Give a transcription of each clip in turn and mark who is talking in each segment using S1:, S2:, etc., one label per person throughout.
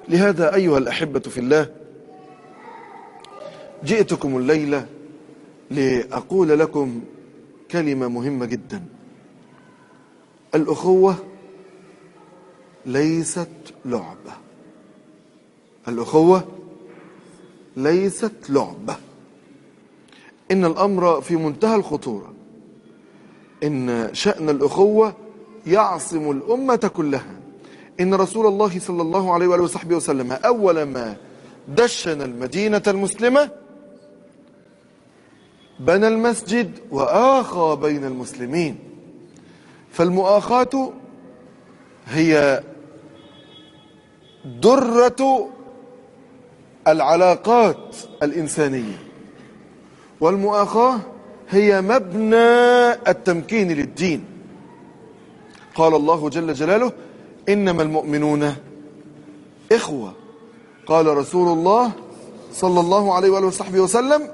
S1: لهذا أيها الأحبة في الله جئتكم الليلة لأقول لكم كلمة مهمة جدا الأخوة ليست لعبة الأخوة ليست لعبة إن الأمر في منتهى الخطورة إن شأن الأخوة يعصم الأمة كلها إن رسول الله صلى الله عليه وآله وصحبه وسلم أول ما دشن المدينة المسلمة بنى المسجد وآخى بين المسلمين فالمؤاخاة هي درة العلاقات الإنسانية والمؤاخاة هي مبنى التمكين للدين قال الله جل جلاله إنما المؤمنون إخوة قال رسول الله صلى الله عليه وآله وصحبه وسلم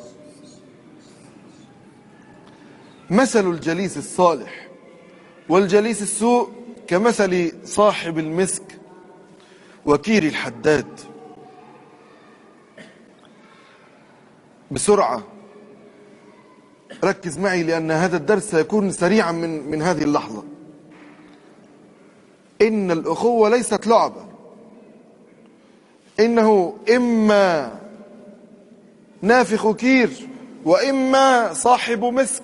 S1: مثل الجليس الصالح والجليس السوء كمثل صاحب المسك وكير الحداد بسرعة ركز معي لأن هذا الدرس سيكون سريعا من, من هذه اللحظة إن الأخوة ليست لعبة إنه إما نافخ كير وإما صاحب مسك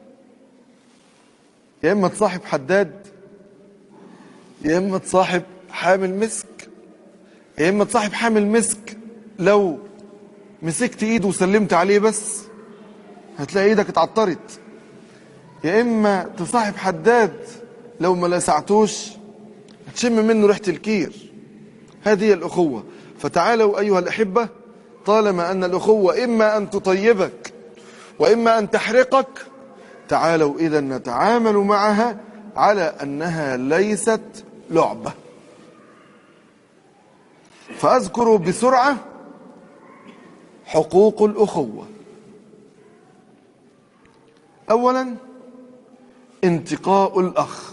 S1: يا إما تصاحب حداد يا إما تصاحب حامل مسك يا إما تصاحب حامل مسك لو مسكت إيده وسلمت عليه بس هتلاقي إيدك اتعطرت يا إما تصاحب حداد لو ما لسعتوش هتشم منه ريحة الكير هذه هي الأخوة فتعالوا أيها الأحبة طالما أن الأخوة إما أن تطيبك وإما أن تحرقك تعالوا إذا نتعامل معها على أنها ليست لعبة فأذكر بسرعة حقوق الأخوة أولا انتقاء الأخ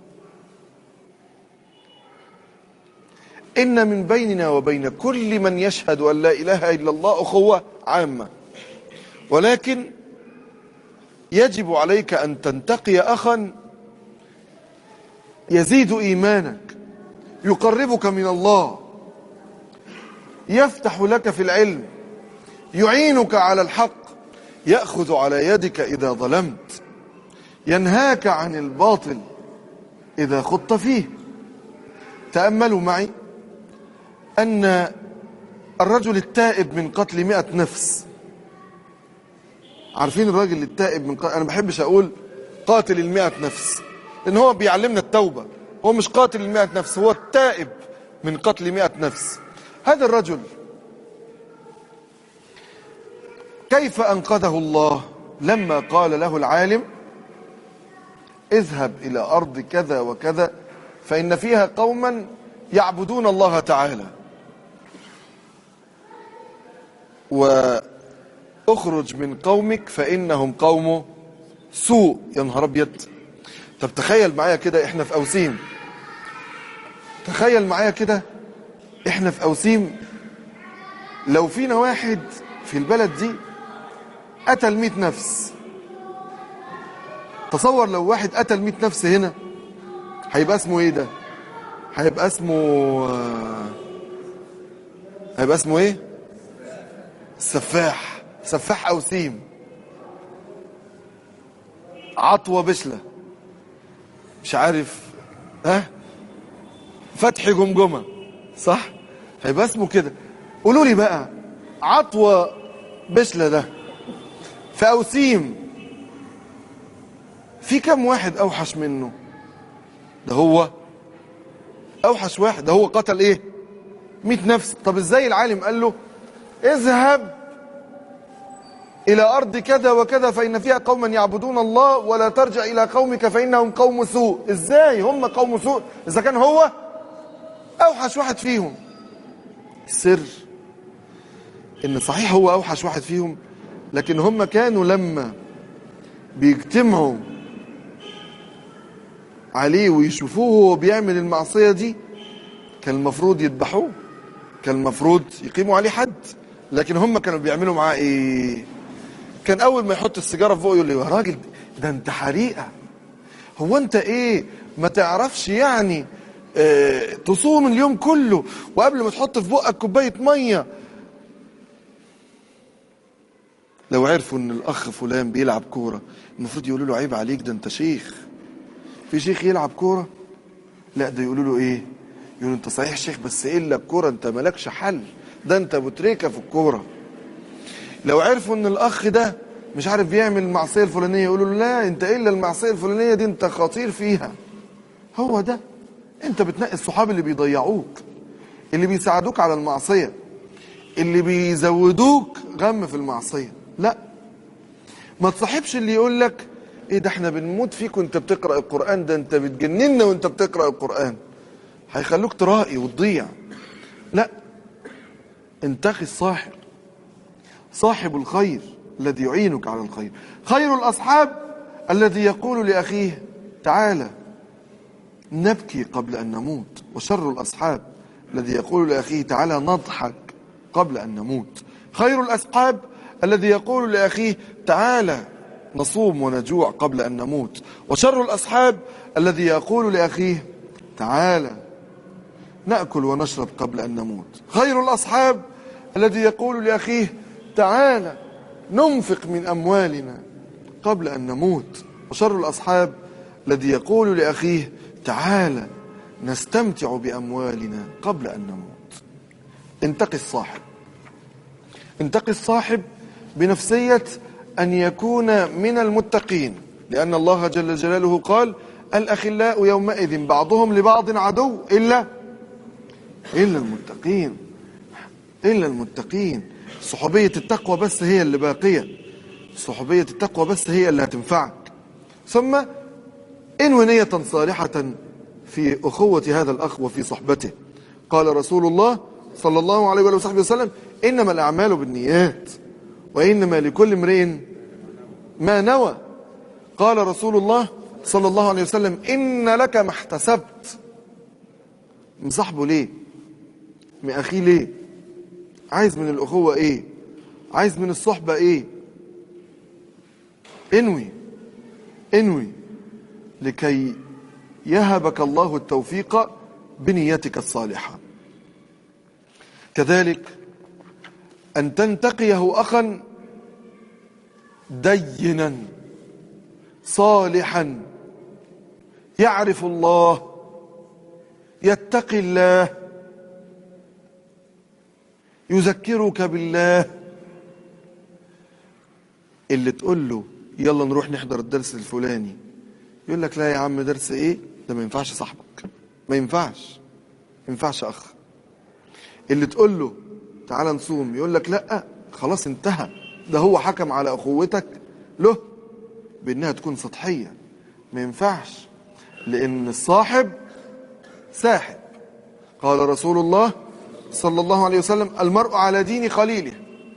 S1: إن من بيننا وبين كل من يشهد أن لا إله إلا الله أخوة عامة ولكن يجب عليك أن تنتقي أخا يزيد إيمانك يقربك من الله يفتح لك في العلم يعينك على الحق يأخذ على يدك إذا ظلمت ينهاك عن الباطل إذا خضت فيه تأملوا معي أن الرجل التائب من قتل مئة نفس عارفين الراجل التائب من قتل أنا بحبش أقول قاتل المئة نفس لأن هو بيعلمنا التوبة هو مش قاتل المئة نفس هو التائب من قتل مئة نفس هذا الرجل كيف أنقذه الله لما قال له العالم اذهب إلى أرض كذا وكذا فإن فيها قوما يعبدون الله تعالى واخرج من قومك فإنهم قوم سوء يا نهار أبيض طب تخيل معايا كده احنا في أوسيم تخيل معايا كده احنا في أوسيم لو فينا واحد في البلد دي قتل مئة نفس تصور لو واحد قتل مئة نفس هنا هيبقى اسمه ايه ده هيبقى اسمه هيبقى اسمه ايه السفاح سفاح اوسيم عطوة بشلة مش عارف ها فتح جمجمة صح هيبقى اسمه كده قولوا لي بقى عطوة بشلة ده في أوسيم في كم واحد أوحش منه ده هو أوحش واحد ده هو قتل إيه مئة نفس طب إزاي العالم قال له اذهب إلى أرض كذا وكذا فإن فيها قوما يعبدون الله ولا ترجع إلى قومك فإنهم قوم سوء إزاي هم قوم سوء إذا كان هو أوحش واحد فيهم السر إن صحيح هو أوحش واحد فيهم لكن هم كانوا لما بيجتمعوا عليه ويشوفوه وهو بيعمل المعصية دي كان المفروض يذبحوه كان المفروض يقيموا عليه حد لكن هم كانوا بيعملوا معاه ايه كان اول ما يحط السيجاره في بقه يقول له يا راجل ده انت حريقه هو انت ايه ما تعرفش يعني اه تصوم اليوم كله وقبل ما تحط في بقك كوبايه ميه لو عرفوا ان الاخ فلان بيلعب كوره المفروض يقولوا له عيب عليك ده انت شيخ في شيخ يلعب كوره لا ده يقولوا له ايه يقولوا انت صحيح شيخ بس الا الكوره انت مالكش حل ده انت بتريكه في الكوره لو عرفوا ان الاخ ده مش عارف بيعمل المعصيه الفلانيه يقولوا له لا انت الا المعصيه الفلانيه دي انت خطير فيها هو ده انت بتنقي الصحاب اللي بيضيعوك اللي بيساعدوك على المعصيه اللي بيزودوك غم في المعصيه لا ما تصاحبش اللي يقول لك ايه ده احنا بنموت فيك وانت بتقرا القران ده انت بتجننا وانت بتقرا القران هيخلوك ترائي وتضيع لا انتقي الصاحب صاحب الخير الذي يعينك على الخير خير الاصحاب الذي يقول لاخيه تعالى نبكي قبل ان نموت وشر الاصحاب الذي يقول لاخيه تعالى نضحك قبل ان نموت خير الاصحاب الذي يقول لاخيه تعالى نصوم ونجوع قبل ان نموت وشر الاصحاب الذي يقول لاخيه تعالى ناكل ونشرب قبل ان نموت خير الاصحاب الذي يقول لاخيه تعالى ننفق من اموالنا قبل ان نموت وشر الاصحاب الذي يقول لاخيه تعالى نستمتع باموالنا قبل ان نموت انتقي الصاحب انتقي الصاحب بنفسيه ان يكون من المتقين لان الله جل جلاله قال الاخلاء يومئذ بعضهم لبعض عدو الا الا المتقين الا المتقين صحوبيه التقوى بس هي اللي باقيه صحوبيه التقوى بس هي اللي هتنفعك ثم انو نيه صالحه في اخوه هذا الاخ وفي صحبته قال رسول الله صلى الله عليه وآله وصحبه وسلم انما الاعمال بالنيات وانما لكل امرئ ما نوى قال رسول الله صلى الله عليه وسلم ان لك ما احتسبت مصاحبه ليه مأخيه ليه عايز من الأخوة إيه عايز من الصحبة إيه انوي انوي لكي يهبك الله التوفيق بنيتك الصالحة كذلك أن تنتقيه أخا دينا صالحا يعرف الله يتقي الله يذكرك بالله اللي تقول له يلا نروح نحضر الدرس الفلاني يقول لك لا يا عم درس ايه ده ما ينفعش صاحبك ما ينفعش ما ينفعش اخ اللي تقول له تعالى نصوم يقول لك لا خلاص انتهى ده هو حكم على اخوتك له بانها تكون سطحيه ما ينفعش لان الصاحب ساحب قال رسول الله صلى الله عليه وسلم المرء على دين خليله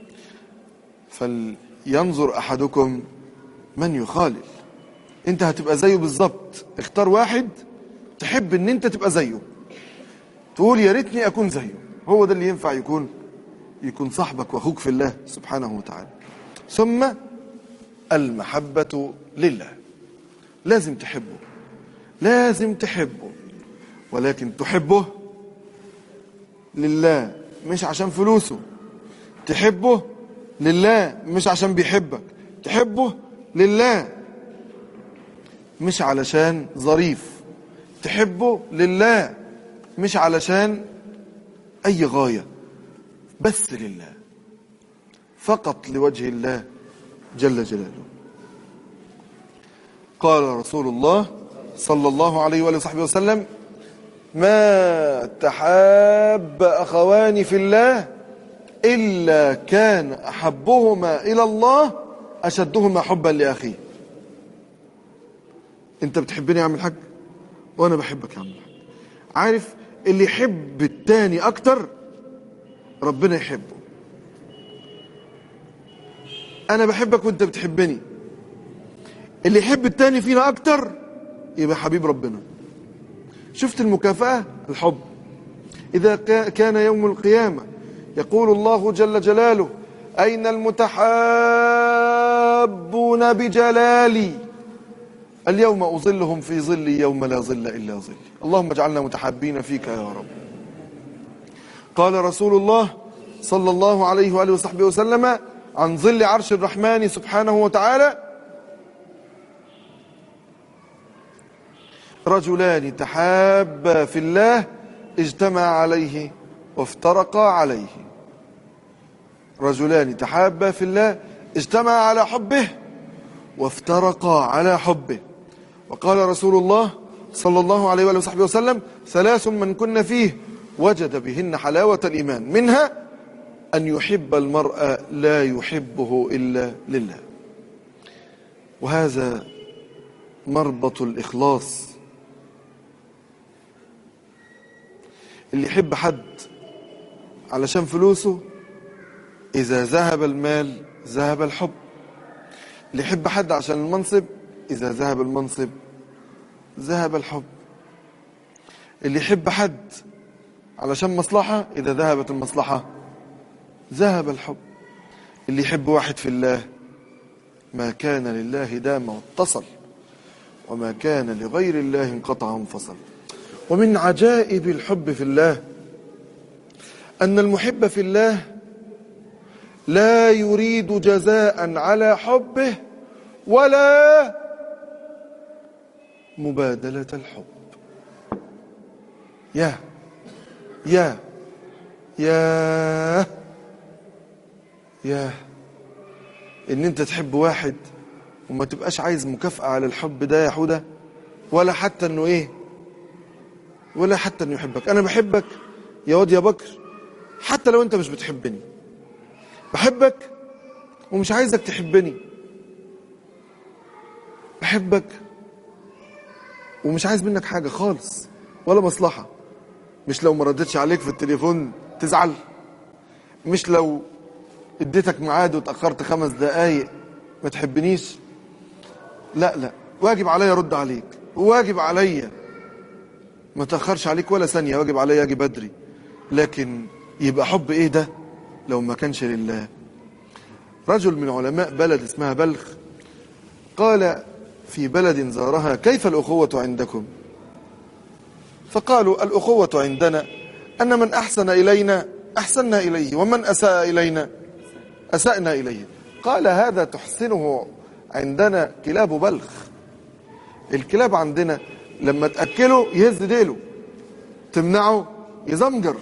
S1: فلينظر احدكم من يخالل انت هتبقى زيه بالظبط اختار واحد تحب ان انت تبقى زيه تقول يا ريتني اكون زيه هو ده اللي ينفع يكون يكون صاحبك واخوك في الله سبحانه وتعالى ثم المحبة لله لازم تحبه لازم تحبه ولكن تحبه لله مش عشان فلوسه تحبه لله مش عشان بيحبك تحبه لله مش علشان ظريف تحبه لله مش علشان اي غايه بس لله فقط لوجه الله جل جلاله قال رسول الله صلى الله عليه وآله وصحبه وسلم ما تحاب أخوان في الله إلا كان أحبهما إلى الله أشدهما حبا لأخيه أنت بتحبني يا عم الحاج وأنا بحبك يا عم الحاج عارف اللي يحب التاني أكتر ربنا يحبه أنا بحبك وأنت بتحبني اللي يحب التاني فينا أكتر يبقى حبيب ربنا شفت المكافأة الحب إذا كا- كان يوم القيامة يقول الله جل جلاله أين المتحابون بجلالي اليوم أظلهم في ظلي يوم لا ظل إلا ظلي اللهم اجعلنا متحابين فيك يا رب قال رسول الله صلى الله عليه وآله وصحبه وسلم عن ظل عرش الرحمن سبحانه وتعالى رجلان تحابا في الله اجتمع عليه وافترقا عليه رجلان تحابا في الله اجتمع على حبه وافترقا على حبه وقال رسول الله صلى الله عليه وآله وصحبه وسلم ثلاث من كن فيه وجد بهن حلاوة الإيمان منها أن يحب المرء لا يحبه إلا لله وهذا مربط الإخلاص اللي يحب حد علشان فلوسه إذا ذهب المال ذهب الحب اللي يحب حد عشان المنصب إذا ذهب المنصب ذهب الحب اللي يحب حد علشان مصلحة إذا ذهبت المصلحة ذهب الحب اللي يحب واحد في الله ما كان لله دام واتصل وما كان لغير الله انقطع وانفصل ومن عجائب الحب في الله أن المحب في الله لا يريد جزاء على حبه ولا مبادلة الحب يا يا يا يا ان انت تحب واحد وما تبقاش عايز مكافأة على الحب ده يا حودة ولا حتى انه ايه ولا حتى انه يحبك انا بحبك يا واد يا بكر حتى لو انت مش بتحبني بحبك ومش عايزك تحبني بحبك ومش عايز منك حاجة خالص ولا مصلحة مش لو ما ردتش عليك في التليفون تزعل مش لو اديتك ميعاد وتأخرت خمس دقايق ما تحبنيش لا لا واجب عليا ارد عليك واجب عليا ما تأخرش عليك ولا ثانية واجب عليا اجي بدري لكن يبقى حب ايه ده لو ما كانش لله رجل من علماء بلد اسمها بلخ قال في بلد زارها كيف الأخوة عندكم فقالوا الأخوة عندنا أن من أحسن إلينا أحسنا إليه ومن أساء إلينا أسأنا إليه قال هذا تحسنه عندنا كلاب بلخ الكلاب عندنا لما تأكله يهز ديله تمنعه يزمجر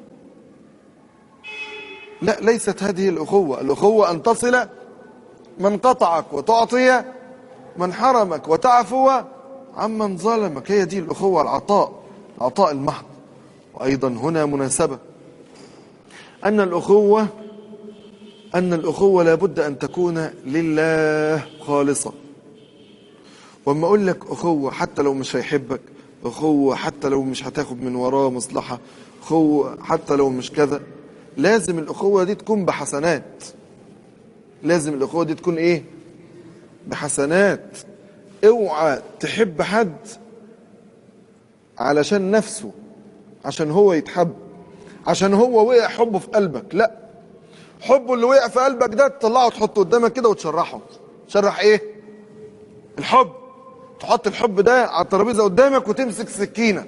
S1: لا ليست هذه الأخوة الأخوة أن تصل من قطعك وتعطي من حرمك وتعفو عمن ظلمك هي دي الأخوة العطاء العطاء المحض وأيضا هنا مناسبة أن الأخوة أن الأخوة لابد أن تكون لله خالصة وأما أقول لك أخوة حتى لو مش هيحبك أخوة حتى لو مش هتاخد من وراه مصلحة أخوة حتى لو مش كذا لازم الأخوة دي تكون بحسنات لازم الأخوة دي تكون إيه بحسنات اوعى تحب حد علشان نفسه عشان هو يتحب عشان هو وقع حبه في قلبك لا حبه اللي وقع في قلبك ده تطلعه تحطه قدامك كده وتشرحه تشرح ايه الحب تحط الحب ده على الترابيزه قدامك وتمسك سكينه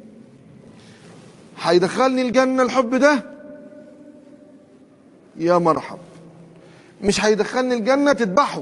S1: هيدخلني الجنه الحب ده يا مرحب مش هيدخلني الجنه تذبحه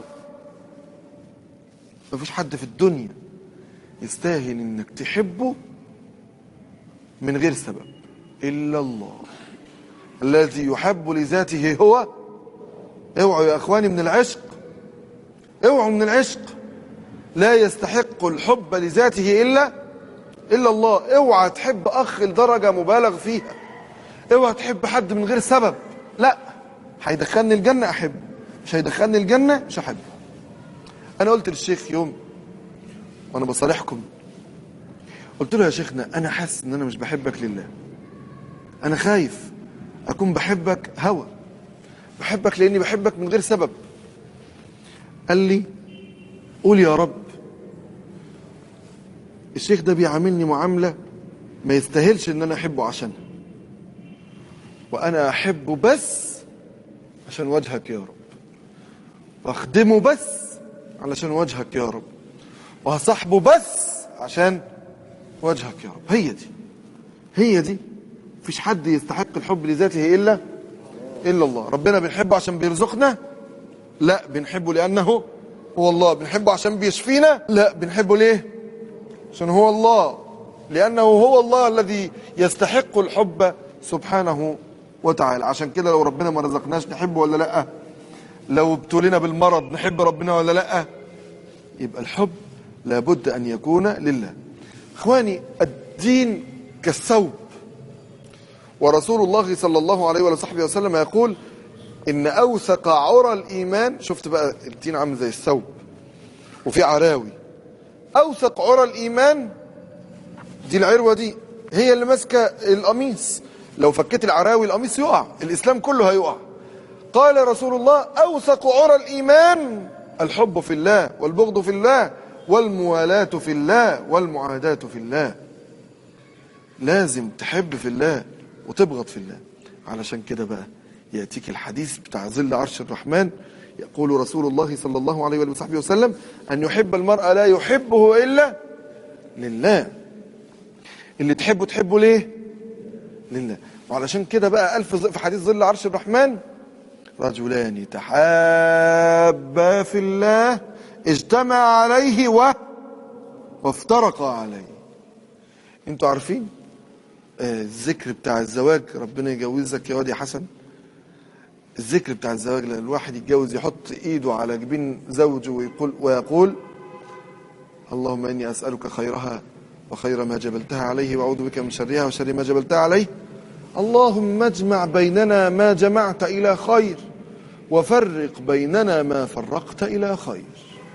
S1: مفيش حد في الدنيا يستاهل انك تحبه من غير سبب الا الله الذي يحب لذاته هو اوعوا يا اخواني من العشق اوعوا من العشق لا يستحق الحب لذاته الا الا الله اوعى تحب اخ لدرجه مبالغ فيها اوعى تحب حد من غير سبب لا هيدخلني الجنه احب مش هيدخلني الجنه مش احب انا قلت للشيخ يوم وانا بصالحكم قلت له يا شيخنا انا حاسس ان انا مش بحبك لله انا خايف اكون بحبك هوى بحبك لاني بحبك من غير سبب قال لي قول يا رب الشيخ ده بيعاملني معامله ما يستاهلش ان انا احبه عشانها وأنا أحبه بس عشان وجهك يا رب واخدمه بس علشان وجهك يا رب وهصاحبه بس عشان وجهك يا رب هي دي هي دي مفيش حد يستحق الحب لذاته إلا إلا الله ربنا بنحبه عشان بيرزقنا لا بنحبه لأنه هو الله بنحبه عشان بيشفينا لا بنحبه ليه عشان هو الله لأنه هو الله الذي يستحق الحب سبحانه وتعالى عشان كده لو ربنا ما رزقناش نحبه ولا لا لو ابتلينا بالمرض نحب ربنا ولا لا يبقى الحب لابد أن يكون لله اخواني الدين كالثوب ورسول الله صلى الله عليه وصحبه وسلم يقول ان اوثق عرى الايمان شفت بقى الدين عامل زي الثوب وفي عراوي اوثق عرى الايمان دي العروه دي هي اللي ماسكه القميص لو فكيت العراوي القميص يقع الاسلام كله هيقع قال رسول الله اوثق عرى الايمان الحب في الله والبغض في الله والموالاة في الله والمعاداة في الله لازم تحب في الله وتبغض في الله علشان كده بقى يأتيك الحديث بتاع ظل عرش الرحمن يقول رسول الله صلى الله عليه وصحبه وسلم أن يحب المرأة لا يحبه إلا لله اللي تحبه تحبه ليه لله وعلشان كده بقى ألف في حديث ظل عرش الرحمن رجلان تحابا في الله اجتمع عليه و وافترقا عليه انتوا عارفين آه الذكر بتاع الزواج ربنا يجوزك يا واد يا حسن الذكر بتاع الزواج لما الواحد يتجوز يحط ايده على جبين زوجه ويقول ويقول اللهم اني اسالك خيرها وخير ما جبلتها عليه واعوذ بك من شرها وشر ما جبلتها عليه اللهم اجمع بيننا ما جمعت الى خير وفرق بيننا ما فرقت الى خير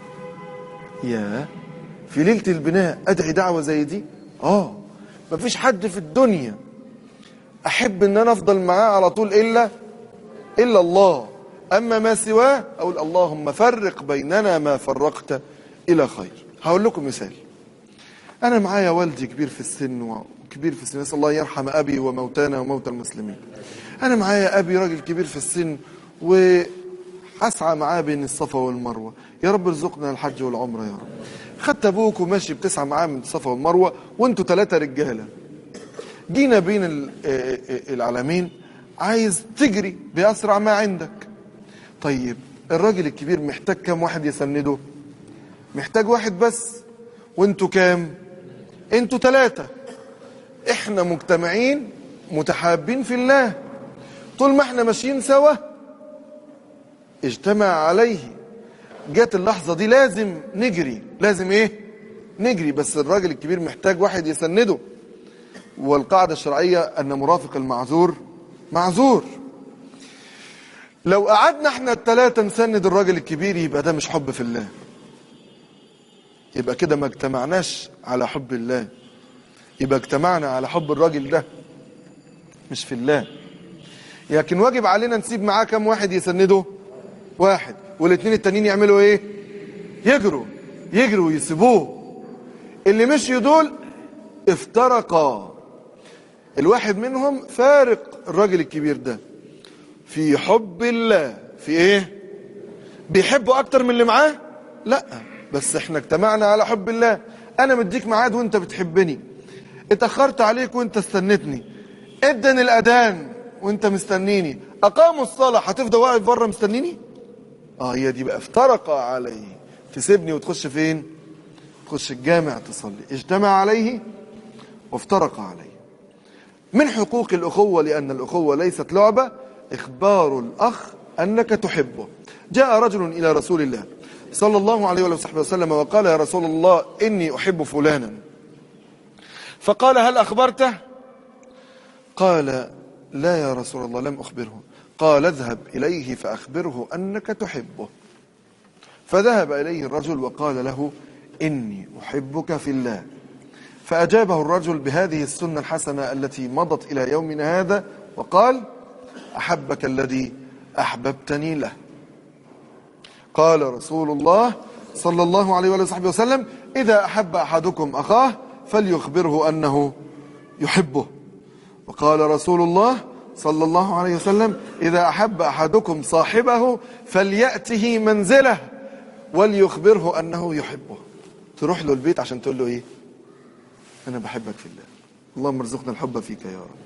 S1: يا في ليله البناء ادعي دعوه زي دي اه مفيش حد في الدنيا احب ان انا افضل معاه على طول الا الا الله اما ما سواه اقول اللهم فرق بيننا ما فرقت الى خير هقول لكم مثال انا معايا والدي كبير في السن وكبير في السن نسال الله يرحم ابي وموتانا وموتى المسلمين انا معايا ابي راجل كبير في السن وهسعى معاه بين الصفا والمروه يا رب ارزقنا الحج والعمره يا رب خدت ابوك وماشي بتسعى معاه من الصفا والمروه وانتوا ثلاثه رجاله جينا بين العالمين عايز تجري باسرع ما عندك طيب الراجل الكبير محتاج كام واحد يسنده محتاج واحد بس وانتوا كام انتوا ثلاثة احنا مجتمعين متحابين في الله طول ما احنا ماشيين سوا اجتمع عليه جت اللحظة دي لازم نجري لازم ايه نجري بس الراجل الكبير محتاج واحد يسنده والقاعدة الشرعية ان مرافق المعذور معذور لو قعدنا احنا الثلاثة نسند الراجل الكبير يبقى ده مش حب في الله يبقى كده ما اجتمعناش على حب الله يبقى اجتمعنا على حب الراجل ده مش في الله لكن واجب علينا نسيب معاه كام واحد يسنده واحد والاثنين التانيين يعملوا ايه يجروا يجروا ويسيبوه اللي مشيوا دول افترقا الواحد منهم فارق الراجل الكبير ده في حب الله في ايه بيحبه اكتر من اللي معاه لا بس احنا اجتمعنا على حب الله انا مديك ميعاد وانت بتحبني اتاخرت عليك وانت استنتني ادن الاذان وانت مستنيني اقاموا الصلاه هتفضل واقف بره مستنيني اه هي دي بقى افترق عليه تسيبني وتخش فين تخش الجامع تصلي اجتمع عليه وافترق عليه من حقوق الاخوه لان الاخوه ليست لعبه اخبار الاخ انك تحبه جاء رجل الى رسول الله صلى الله عليه وصحبه وسلم وقال يا رسول الله إني أحب فلانا فقال هل أخبرته قال لا يا رسول الله لم أخبره قال اذهب إليه فأخبره أنك تحبه فذهب إليه الرجل وقال له إني أحبك في الله فأجابه الرجل بهذه السنة الحسنة التي مضت إلى يومنا هذا وقال أحبك الذي أحببتني له قال رسول الله صلى الله عليه وآله وصحبه وسلم إذا أحب أحدكم أخاه فليخبره أنه يحبه وقال رسول الله صلى الله عليه وسلم إذا أحب أحدكم صاحبه فليأته منزله وليخبره أنه يحبه تروح له البيت عشان تقول له إيه أنا بحبك في الله اللهم ارزقنا الحب فيك يا رب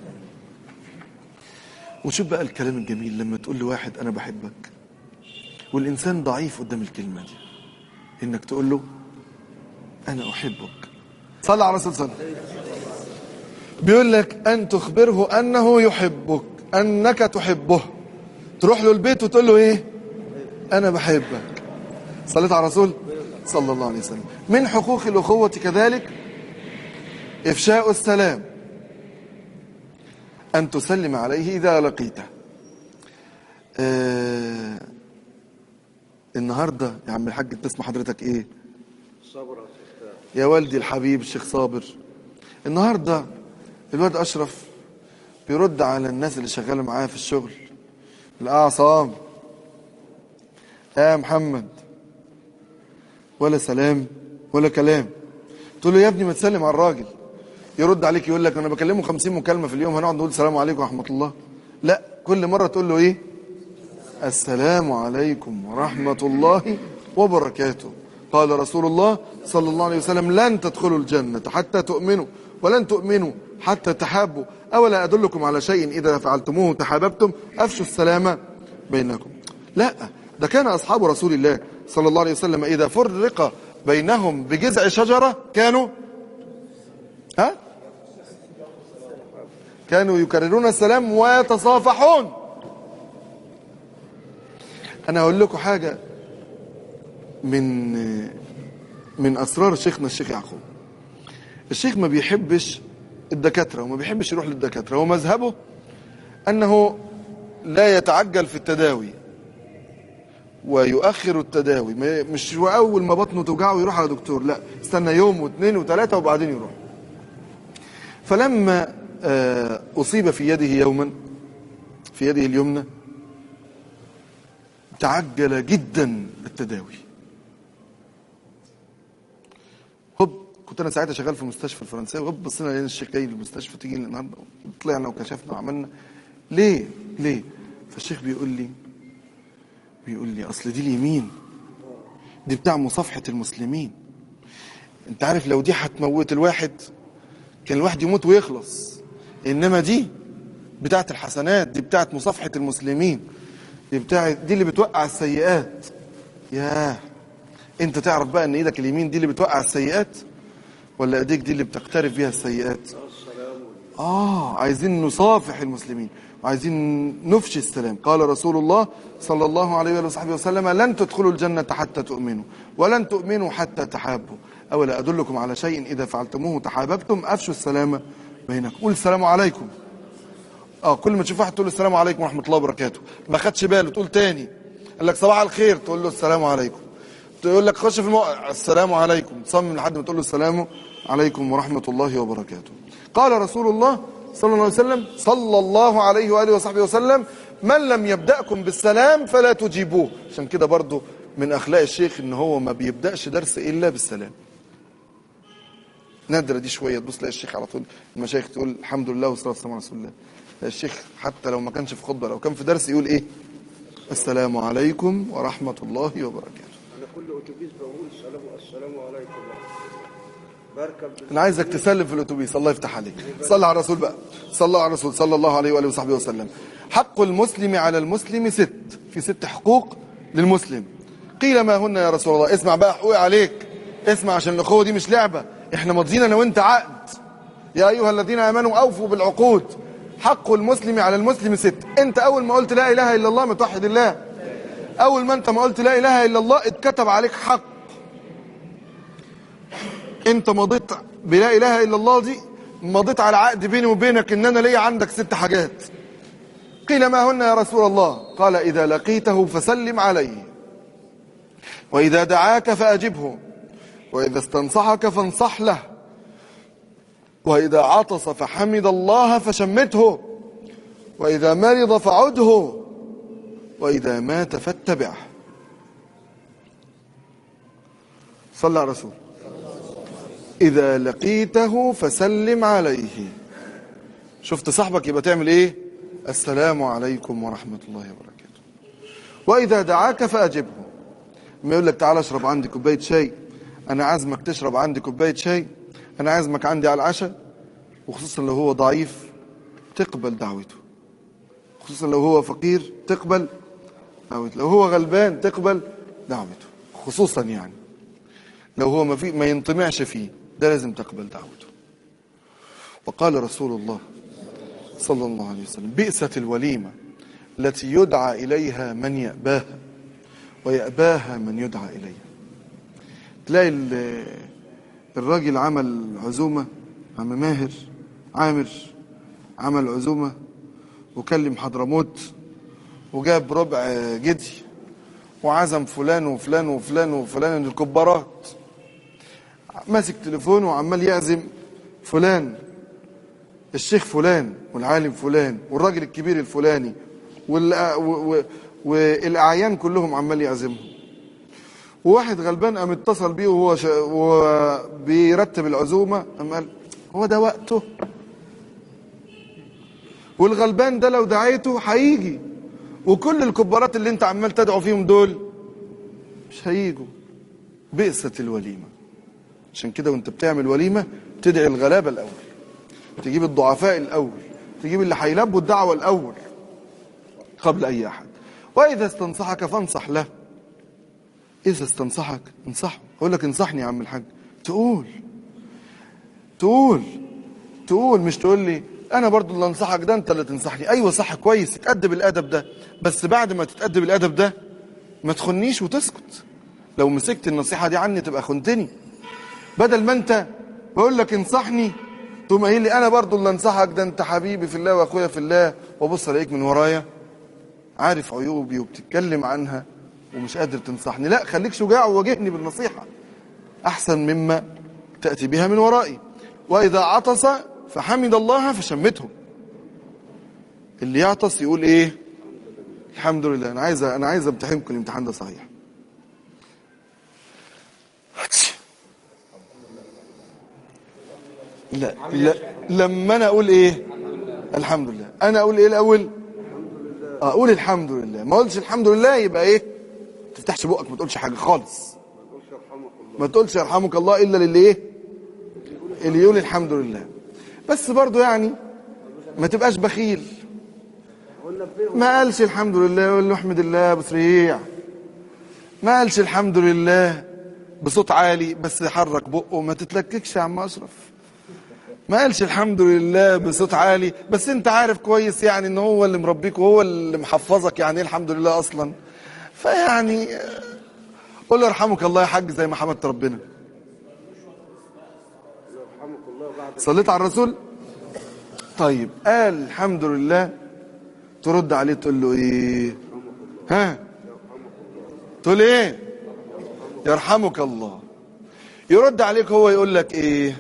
S1: وشوف بقى الكلام الجميل لما تقول لواحد أنا بحبك والإنسان ضعيف قدام الكلمة دي إنك تقول له أنا أحبك صلى على الرسول صلى الله عليه وسلم بيقول لك أن تخبره أنه يحبك أنك تحبه تروح له البيت وتقول له إيه أنا بحبك صليت على الرسول صلى الله عليه وسلم من حقوق الأخوة كذلك إفشاء السلام أن تسلم عليه إذا لقيته آه النهاردة يا عم الحاج انت اسم حضرتك ايه
S2: صبر
S1: يا والدي الحبيب الشيخ صابر النهاردة الواد أشرف بيرد على الناس اللي شغالة معاه في الشغل الأعصام يا محمد ولا سلام ولا كلام تقول له يا ابني ما تسلم على الراجل يرد عليك يقول لك انا بكلمه 50 مكالمه في اليوم هنقعد نقول السلام عليكم ورحمه الله لا كل مره تقول له ايه السلام عليكم ورحمه الله وبركاته قال رسول الله صلى الله عليه وسلم لن تدخلوا الجنه حتى تؤمنوا ولن تؤمنوا حتى تحابوا اولا ادلكم على شيء اذا فعلتموه تحاببتم افشوا السلام بينكم لا ده كان اصحاب رسول الله صلى الله عليه وسلم اذا فرق بينهم بجذع شجره كانوا ها كانوا يكررون السلام ويتصافحون انا اقول لكم حاجه من من اسرار شيخنا الشيخ يعقوب الشيخ ما بيحبش الدكاتره وما بيحبش يروح للدكاتره هو مذهبه انه لا يتعجل في التداوي ويؤخر التداوي ما- مش هو اول ما بطنه توجعه يروح على دكتور لا استنى يوم واثنين وثلاثه وبعدين يروح فلما آه، أصيب في يده يوما في يده اليمنى تعجل جدا التداوي هوب كنت انا ساعتها شغال في المستشفى الفرنسيه وهوب بصينا لقينا الشيخ جاي المستشفى تيجي النهارده طلعنا وكشفنا وعملنا ليه ليه فالشيخ بيقول لي بيقول لي اصل دي اليمين دي بتاع مصافحه المسلمين انت عارف لو دي هتموت الواحد كان الواحد يموت ويخلص انما دي بتاعت الحسنات دي بتاعت مصافحة المسلمين دي بتاعت دي اللي بتوقع السيئات ياه انت تعرف بقى ان ايدك اليمين دي اللي بتوقع السيئات ولا ايديك دي اللي بتقترف بيها السيئات اه عايزين نصافح المسلمين وعايزين نفشي السلام قال رسول الله صلى الله عليه وآله وصحبه وسلم لن تدخلوا الجنة حتى تؤمنوا ولن تؤمنوا حتى تحابوا أولا أدلكم على شيء إذا فعلتموه تحاببتم أفشوا السلام بينكم قول السلام عليكم اه كل ما تشوف واحد تقول له السلام عليكم ورحمة الله وبركاته ما خدش باله تقول تاني قال لك صباح الخير تقول له السلام عليكم تقول لك خش في الموقع السلام عليكم تصمم لحد ما تقول له السلام عليكم ورحمة الله وبركاته قال رسول الله صلى الله عليه وسلم صلى الله عليه وآله وصحبه وسلم من لم يبدأكم بالسلام فلا تجيبوه عشان كده برضو من أخلاق الشيخ إن هو ما بيبدأش درس إلا بالسلام نادرة دي شوية تبص تلاقي الشيخ على طول المشايخ تقول الحمد لله والصلاة والسلام على رسول الله تلاقي الشيخ حتى لو ما كانش في خطبة لو كان في درس يقول إيه السلام عليكم ورحمة الله وبركاته
S2: انا كل اتوبيس بقول السلام السلام عليكم بركب
S1: انا عايزك تسلم في الاتوبيس الله يفتح عليك صلى على الرسول بقى صلى الله على الرسول صلى الله عليه واله وصحبه وسلم حق المسلم على المسلم ست في ست حقوق للمسلم قيل ما هن يا رسول الله اسمع بقى حقوقي عليك اسمع عشان الاخوه دي مش لعبه احنا ماضيين انا وانت عقد يا ايها الذين امنوا اوفوا بالعقود حق المسلم على المسلم ست انت اول ما قلت لا اله الا الله متوحد الله اول ما انت ما قلت لا اله الا الله اتكتب عليك حق انت مضيت بلا اله الا الله دي مضيت على عقد بيني وبينك ان انا ليا عندك ست حاجات قيل ما هن يا رسول الله قال اذا لقيته فسلم عليه واذا دعاك فاجبه واذا استنصحك فانصح له واذا عطس فحمد الله فشمته واذا مرض فعده واذا مات فاتبعه صلى على الرسول إذا لقيته فسلم عليه شفت صاحبك يبقى تعمل إيه السلام عليكم ورحمة الله وبركاته وإذا دعاك فأجبه ما يقول لك تعال اشرب عندي كوباية شاي أنا عازمك تشرب عندي كوباية شاي أنا عازمك عندي على العشاء وخصوصا لو هو ضعيف تقبل دعوته خصوصا لو هو فقير تقبل دعوته لو هو غلبان تقبل دعوته خصوصا يعني لو هو ما, في ما ينطمعش فيه ده لازم تقبل دعوته وقال رسول الله صلى الله عليه وسلم بئست الوليمة التي يدعى إليها من يأباها ويأباها من يدعى إليها تلاقي ال- الراجل عمل عزومة عم ماهر عامر عمل عزومة وكلم حضرموت وجاب ربع جدي وعزم فلان وفلان وفلان وفلان من الكبارات ماسك تليفونه وعمال يعزم فلان الشيخ فلان والعالم فلان والراجل الكبير الفلاني والأ- و- و- والاعيان كلهم عمال يعزمهم وواحد غلبان قام اتصل بيه وهو شا... وهو بيرتب العزومه قام قال هو ده وقته والغلبان ده لو دعيته هيجي وكل الكبارات اللي انت عمال تدعو فيهم دول مش هيجوا بئست الوليمه عشان كده وانت بتعمل وليمه تدعي الغلابه الاول تجيب الضعفاء الاول تجيب اللي هيلبوا الدعوه الاول قبل اي احد واذا استنصحك فانصح له اذا استنصحك انصحه اقول لك انصحني يا عم الحاج تقول تقول تقول مش تقول لي انا برضو اللي انصحك ده انت اللي تنصحني ايوه صح كويس تتادب الادب ده بس بعد ما تتادب الادب ده ما تخنيش وتسكت لو مسكت النصيحه دي عني تبقى خنتني بدل ما انت بقول لك انصحني تقوم قايل لي انا برضو اللي انصحك ده انت حبيبي في الله واخويا في الله وابص الاقيك من ورايا عارف عيوبي وبتتكلم عنها ومش قادر تنصحني لا خليك شجاع وواجهني بالنصيحه احسن مما تاتي بها من ورائي واذا عطس فحمد الله فشمته اللي يعطس يقول ايه الحمد لله انا عايز انا عايز امتحنكم الامتحان ده صحيح لا لا لما انا اقول ايه الحمد لله انا اقول ايه الاول آه، اقول الحمد لله ما اقولش الحمد لله يبقى ايه ما تفتحش بقك ما تقولش حاجه خالص ما تقولش يرحمك الله الا للي ايه اللي يقول الحمد لله بس برضو يعني ما تبقاش بخيل ما قالش الحمد لله يقول له احمد الله بسريع ما قالش الحمد لله بصوت عالي بس يحرك بقه ما تتلككش يا عم اشرف ما قالش الحمد لله بصوت عالي بس انت عارف كويس يعني ان هو اللي مربيك وهو اللي محفظك يعني ايه الحمد لله اصلا فيعني آه، قول له يرحمك الله يا حاج زي ما حمدت ربنا
S2: يرحمك الله بعد
S1: صليت على الرسول طيب قال الحمد لله ترد عليه تقول له ايه ها تقول ايه يرحمك الله يرد عليك هو يقول لك ايه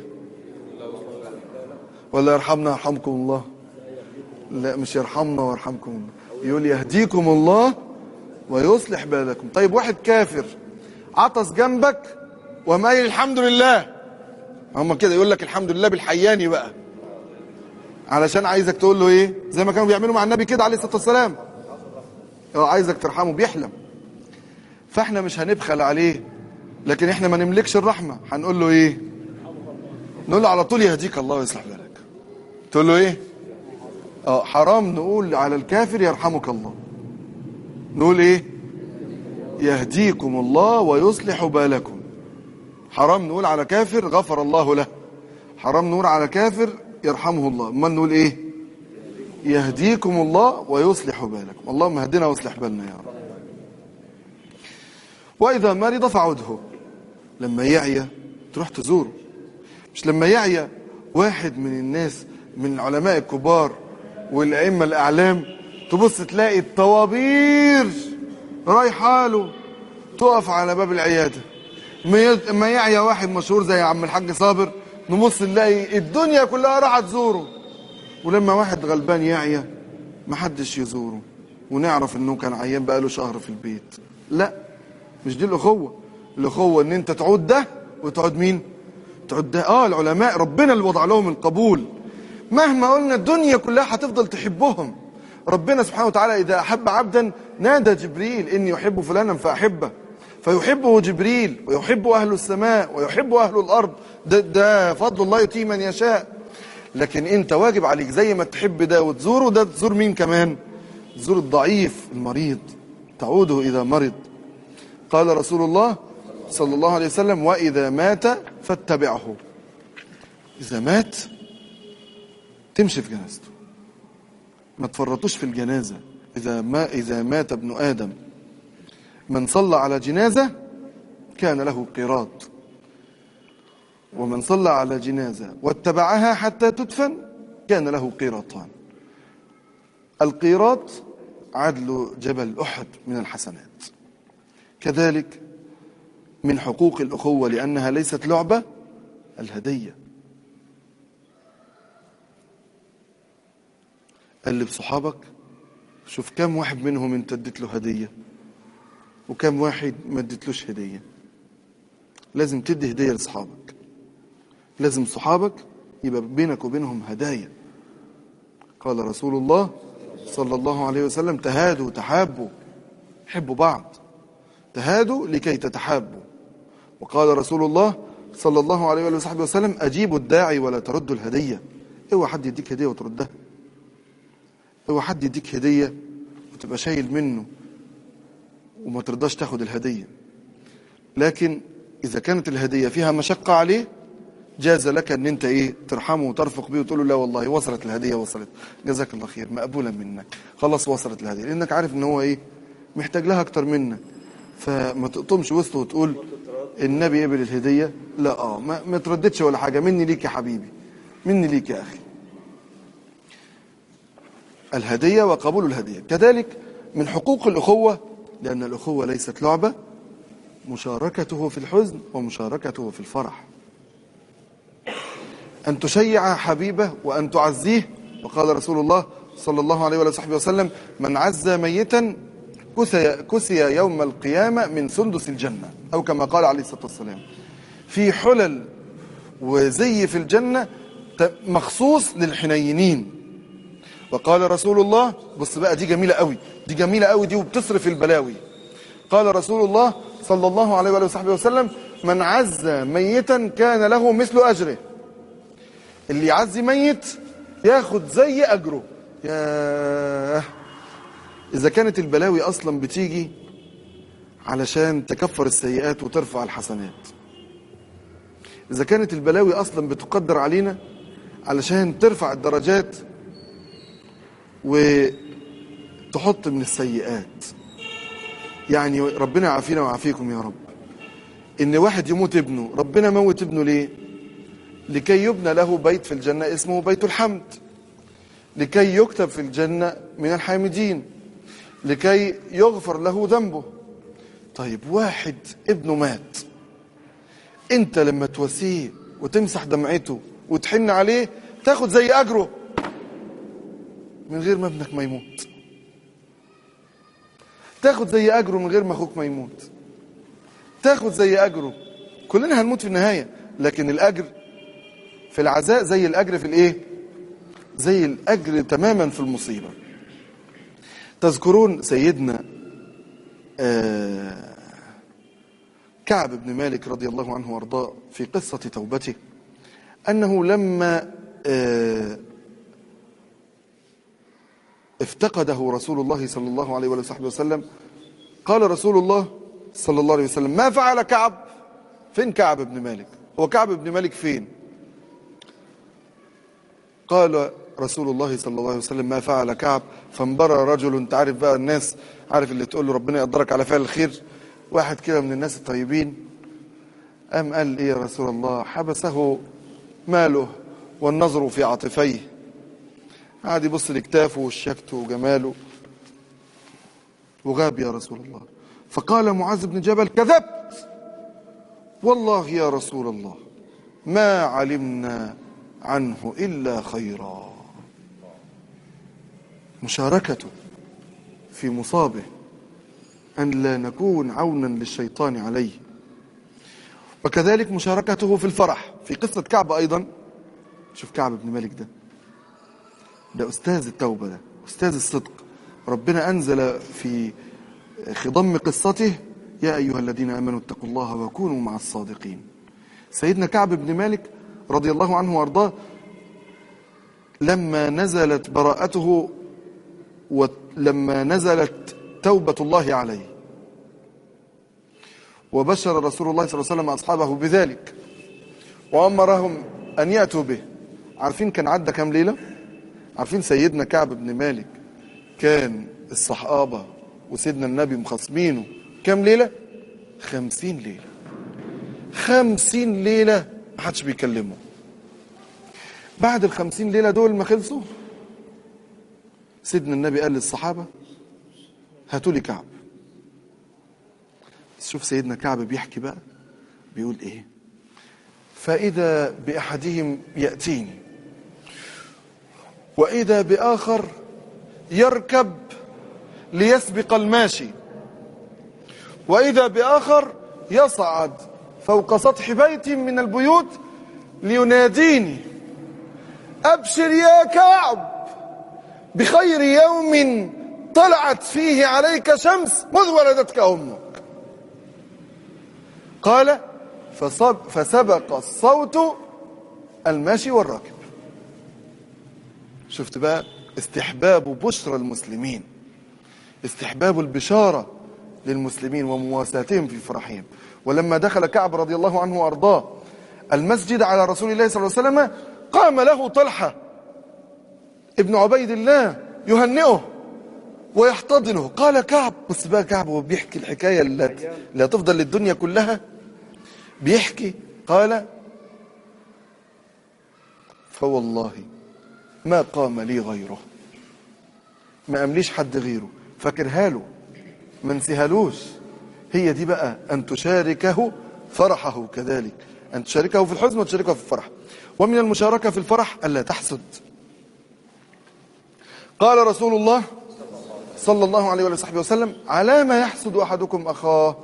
S1: ولا يرحمنا يرحمكم الله لا مش يرحمنا ويرحمكم الله يقول يهديكم الله ويصلح بالكم طيب واحد كافر عطس جنبك وما قايل الحمد لله هم كده يقول لك الحمد لله بالحياني بقى علشان عايزك تقول له ايه زي ما كانوا بيعملوا مع النبي كده عليه الصلاه والسلام هو عايزك ترحمه بيحلم فاحنا مش هنبخل عليه لكن احنا ما نملكش الرحمه هنقول له ايه نقول له على طول يهديك الله ويصلح بالك تقول له ايه اه حرام نقول على الكافر يرحمك الله نقول ايه يهديكم الله ويصلح بالكم حرام نقول على كافر غفر الله له حرام نقول على كافر يرحمه الله امال نقول ايه يهديكم الله ويصلح بالكم اللهم اهدنا واصلح بالنا يا رب واذا مرض فعده لما يعيا تروح تزوره مش لما يعيا واحد من الناس من العلماء الكبار والائمه الاعلام تبص تلاقي الطوابير رايحه له تقف على باب العياده ما ي- ما يعيا واحد مشهور زي عم الحاج صابر نبص نلاقي الدنيا كلها راحت تزوره ولما واحد غلبان يعيا محدش يزوره ونعرف انه كان عيان بقاله شهر في البيت لا مش دي الاخوه الاخوه ان انت تعود ده وتعود مين تعود ده اه العلماء ربنا اللي وضع لهم القبول مهما قلنا الدنيا كلها هتفضل تحبهم ربنا سبحانه وتعالى إذا أحب عبدا نادى جبريل إني أحب فلانا فأحبه فيحبه جبريل ويحب أهل السماء ويحب أهل الأرض ده, ده فضل الله يؤتيه من يشاء لكن أنت واجب عليك زي ما تحب ده وتزوره ده تزور مين كمان تزور الضعيف المريض تعوده إذا مرض قال رسول الله صلى الله عليه وسلم وإذا مات فاتبعه إذا مات تمشي في جنازته ما تفرطوش في الجنازة إذا ما إذا مات ابن آدم من صلى على جنازة كان له قيراط ومن صلى على جنازة واتبعها حتى تدفن كان له قيراطان القيراط عدل جبل أحد من الحسنات كذلك من حقوق الأخوة لأنها ليست لعبة الهدية قلب صحابك شوف كم واحد منهم انت اديت له هدية وكم واحد ما اديتلوش هدية لازم تدي هدية لصحابك لازم صحابك يبقى بينك وبينهم هدايا قال رسول الله صلى الله عليه وسلم تهادوا تحابوا حبوا بعض تهادوا لكي تتحابوا وقال رسول الله صلى الله عليه وآله وصحبه وسلم أجيبوا الداعي ولا تردوا الهدية اوعى حد يديك هدية وتردها اوعى حد يديك هدية وتبقى شايل منه وما ترضاش تاخد الهدية لكن إذا كانت الهدية فيها مشقة عليه جاز لك ان انت ايه ترحمه وترفق بيه وتقول له لا والله وصلت الهديه وصلت جزاك الله خير مقبوله منك خلاص وصلت الهديه لانك عارف ان هو ايه محتاج لها اكتر منك فما تقطمش وسطه وتقول النبي قبل الهديه لا اه ما, ما ترددش ولا حاجه مني ليك يا حبيبي مني ليك يا اخي الهديه وقبول الهديه كذلك من حقوق الاخوه لان الاخوه ليست لعبه مشاركته في الحزن ومشاركته في الفرح أن تشيع حبيبه وأن تعزيه وقال رسول الله صلى الله عليه وصحبه وسلم من عز ميتا كسي, كسي يوم القيامة من سندس الجنة أو كما قال عليه الصلاة والسلام في حلل وزي في الجنة مخصوص للحنينين وقال رسول الله بص بقى دي جميلة قوي دي جميلة قوي دي وبتصرف البلاوي قال رسول الله صلى الله عليه وصحبه وسلم من عز ميتا كان له مثل أجره اللي يعزي ميت ياخد زي اجره يا اذا كانت البلاوي اصلا بتيجي علشان تكفر السيئات وترفع الحسنات اذا كانت البلاوي اصلا بتقدر علينا علشان ترفع الدرجات وتحط من السيئات يعني ربنا يعافينا ويعافيكم يا رب ان واحد يموت ابنه ربنا موت ابنه ليه لكي يبنى له بيت في الجنة اسمه بيت الحمد لكي يكتب في الجنة من الحامدين لكي يغفر له ذنبه طيب واحد ابنه مات انت لما تواسيه وتمسح دمعته وتحن عليه تاخد زي اجره من غير ما ابنك ما يموت تاخد زي اجره من غير ما اخوك ما يموت تاخد زي اجره كلنا هنموت في النهايه لكن الاجر في العزاء زي الاجر في الايه زي الاجر تماما في المصيبه تذكرون سيدنا آه كعب بن مالك رضي الله عنه وارضاه في قصه توبته انه لما آه افتقده رسول الله صلى الله عليه وصحبه وسلم قال رسول الله صلى الله عليه وسلم ما فعل كعب فين كعب بن مالك هو كعب بن مالك فين قال رسول الله صلى الله عليه وسلم ما فعل كعب فانبرى رجل انت عارف بقى الناس عارف اللي تقول له ربنا يقدرك على فعل الخير واحد كده من الناس الطيبين قام قال ايه يا رسول الله حبسه ماله والنظر في عاطفيه قعد يبص لكتافه وشياكته وجماله وغاب يا رسول الله فقال معاذ بن جبل كذبت والله يا رسول الله ما علمنا عنه إلا خيرا مشاركته في مصابه أن لا نكون عونا للشيطان عليه وكذلك مشاركته في الفرح في قصة كعب أيضا شوف كعب بن مالك ده ده أستاذ التوبة ده أستاذ الصدق ربنا أنزل في خضم قصته يا أيها الذين آمنوا اتقوا الله وكونوا مع الصادقين سيدنا كعب بن مالك رضي الله عنه وارضاه لما نزلت براءته ولما نزلت توبة الله عليه وبشر رسول الله صلى الله عليه وسلم أصحابه بذلك وأمرهم أن يأتوا به عارفين كان عدى كام ليلة عارفين سيدنا كعب بن مالك كان الصحابة وسيدنا النبي مخاصمينه كام ليلة خمسين ليلة خمسين ليلة محدش بيكلمه بعد الخمسين ليلة دول ما خلصوا سيدنا النبي قال للصحابة هاتوا لي كعب شوف سيدنا كعب بيحكي بقى بيقول ايه فإذا بأحدهم يأتيني وإذا بآخر يركب ليسبق الماشي وإذا بآخر يصعد فوق سطح بيت من البيوت ليناديني أبشر يا كعب بخير يوم طلعت فيه عليك شمس مذ ولدتك أمك قال فصب فسبق الصوت الماشي والراكب شفت بقى استحباب بشرى المسلمين استحباب البشارة للمسلمين ومواساتهم في فرحهم ولما دخل كعب رضي الله عنه وأرضاه المسجد على رسول الله صلى الله عليه وسلم قام له طلحة ابن عبيد الله يهنئه ويحتضنه قال كعب بص بقى كعب وهو بيحكي الحكاية اللي اللي هتفضل للدنيا كلها بيحكي قال فوالله ما قام لي غيره ما أمليش حد غيره فاكرها له ما انسيهالوش هي دي بقى أن تشاركه فرحه كذلك أن تشاركه في الحزن وتشاركه في الفرح ومن المشاركة في الفرح ألا تحسد قال رسول الله صلى الله عليه وصحبه وسلم على ما يحسد أحدكم أخاه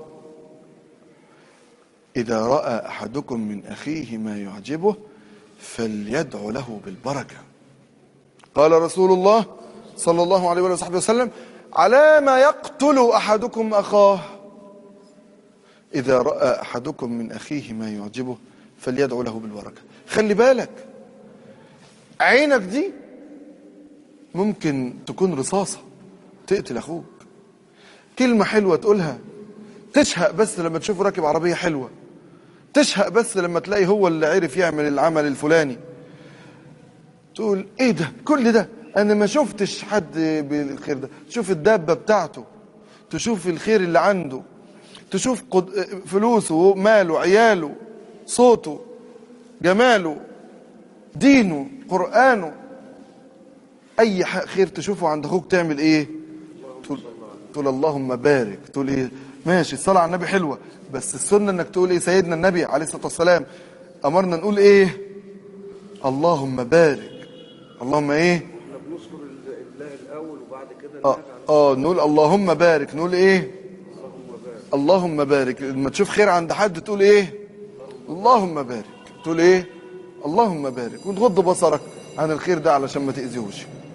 S1: إذا رأى أحدكم من أخيه ما يعجبه فليدعو له بالبركة قال رسول الله صلى الله عليه وصحبه وسلم على ما يقتل أحدكم أخاه إذا رأى أحدكم من أخيه ما يعجبه فليدعو له بالبركة خلي بالك عينك دي ممكن تكون رصاصة تقتل أخوك كلمة حلوة تقولها تشهق بس لما تشوفه راكب عربية حلوة تشهق بس لما تلاقي هو اللي عرف يعمل العمل الفلاني تقول ايه ده كل ده انا ما شفتش حد بالخير ده تشوف الدابة بتاعته تشوف الخير اللي عنده تشوف قد... فلوسه ماله عياله صوته جماله دينه قرآنه اي ح- خير تشوفه عند اخوك تعمل ايه تقول, تقول اللهم بارك تقول ايه ماشي الصلاة على النبي حلوة بس السنة انك تقول ايه سيدنا النبي عليه الصلاة والسلام امرنا نقول ايه اللهم بارك اللهم ايه
S2: احنا بنذكر ال- الله الاول وبعد كده
S1: اه,
S2: نراجع على
S1: آه نقول اللهم بارك نقول ايه
S2: اللهم بارك
S1: اللهم بارك لما تشوف خير عند حد تقول ايه اللهم بارك تقول ايه اللهم بارك وتغض بصرك عن الخير ده علشان ما تأذيهوش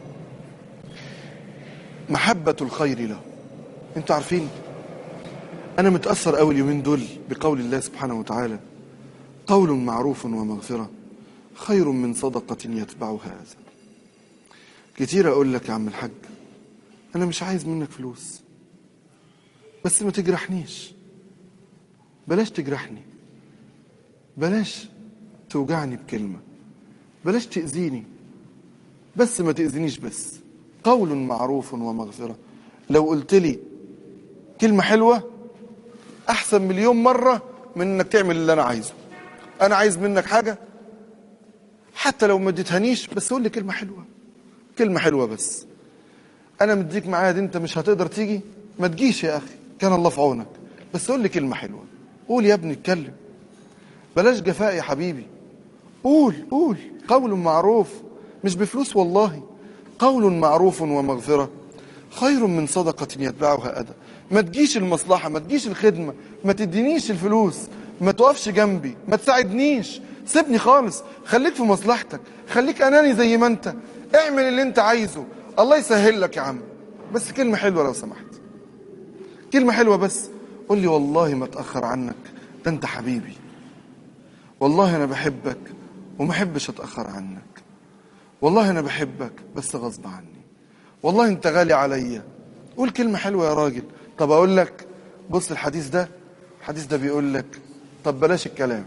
S1: محبة الخير له انتوا عارفين انا متأثر قوي اليومين دول بقول الله سبحانه وتعالى قول معروف ومغفرة خير من صدقة يتبعها أذى كتير اقول لك يا عم الحاج انا مش عايز منك فلوس بس ما تجرحنيش بلاش تجرحني بلاش توجعني بكلمة بلاش تأذيني بس ما تأذينيش بس قول معروف ومغفرة لو قلت لي كلمة حلوة أحسن مليون مرة من إنك تعمل اللي أنا عايزه أنا عايز منك حاجة حتى لو ما اديتهانيش بس قول لي كلمة حلوة كلمة حلوة بس انا مديك معايا انت مش هتقدر تيجي ما تجيش يا اخي كان الله في عونك بس قول لي كلمه حلوه قول يا ابني اتكلم بلاش جفاء يا حبيبي قول قول قول معروف مش بفلوس والله قول معروف ومغفره خير من صدقه يتبعها اذى ما تجيش المصلحه ما تجيش الخدمه ما تدينيش الفلوس ما تقفش جنبي ما تساعدنيش سيبني خالص خليك في مصلحتك خليك اناني زي ما انت اعمل اللي انت عايزه الله يسهل لك يا عم بس كلمة حلوة لو سمحت كلمة حلوة بس قول لي والله ما اتأخر عنك ده انت حبيبي والله انا بحبك وما احبش اتأخر عنك والله انا بحبك بس غصب عني والله انت غالي عليا قول كلمة حلوة يا راجل طب اقول لك بص الحديث ده الحديث ده بيقول لك طب بلاش الكلام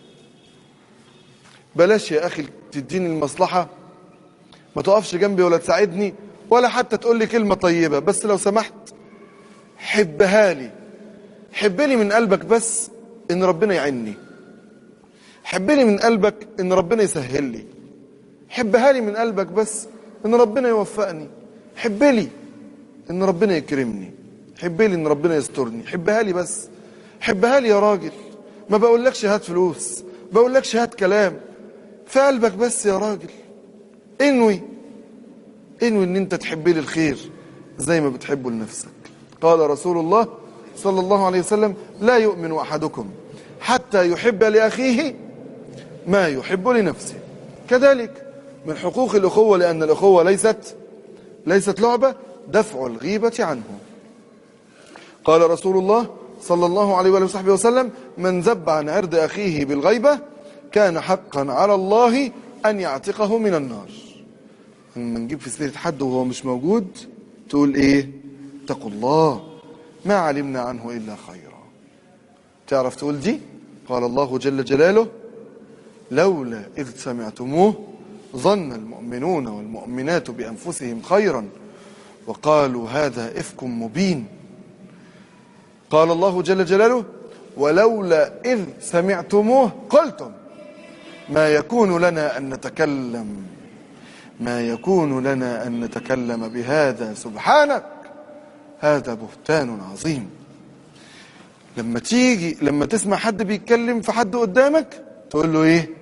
S1: بلاش يا اخي تديني المصلحة ما تقفش جنبي ولا تساعدني ولا حتى تقول لي كلمة طيبة بس لو سمحت حبها لي حبني من قلبك بس ان ربنا يعيني حبني من قلبك ان ربنا يسهل لي حبها لي من قلبك بس ان ربنا يوفقني حب لي ان ربنا يكرمني حب لي ان ربنا يسترني حبها لي بس حبها لي يا راجل ما بقولكش هات فلوس بقولكش هات كلام في قلبك بس يا راجل انوي انوي ان انت تحب لي الخير زي ما بتحبه لنفسك قال رسول الله صلى الله عليه وسلم لا يؤمن احدكم حتى يحب لاخيه ما يحب لنفسه كذلك من حقوق الاخوه لان الاخوه ليست ليست لعبه دفع الغيبه عنه قال رسول الله صلى الله عليه وآله وصحبه وسلم من ذب عن عرض أخيه بالغيبة كان حقا على الله أن يعتقه من النار لما نجيب في سيرة حد وهو مش موجود تقول إيه اتقوا الله ما علمنا عنه إلا خيرا تعرف تقول دي قال الله جل جلاله لولا إذ سمعتموه ظن المؤمنون والمؤمنات بأنفسهم خيرا وقالوا هذا إفك مبين قال الله جل جلاله ولولا إذ سمعتموه قلتم ما يكون لنا أن نتكلم ما يكون لنا أن نتكلم بهذا سبحانك هذا بهتان عظيم لما تيجي لما تسمع حد بيتكلم في حد قدامك تقول له ايه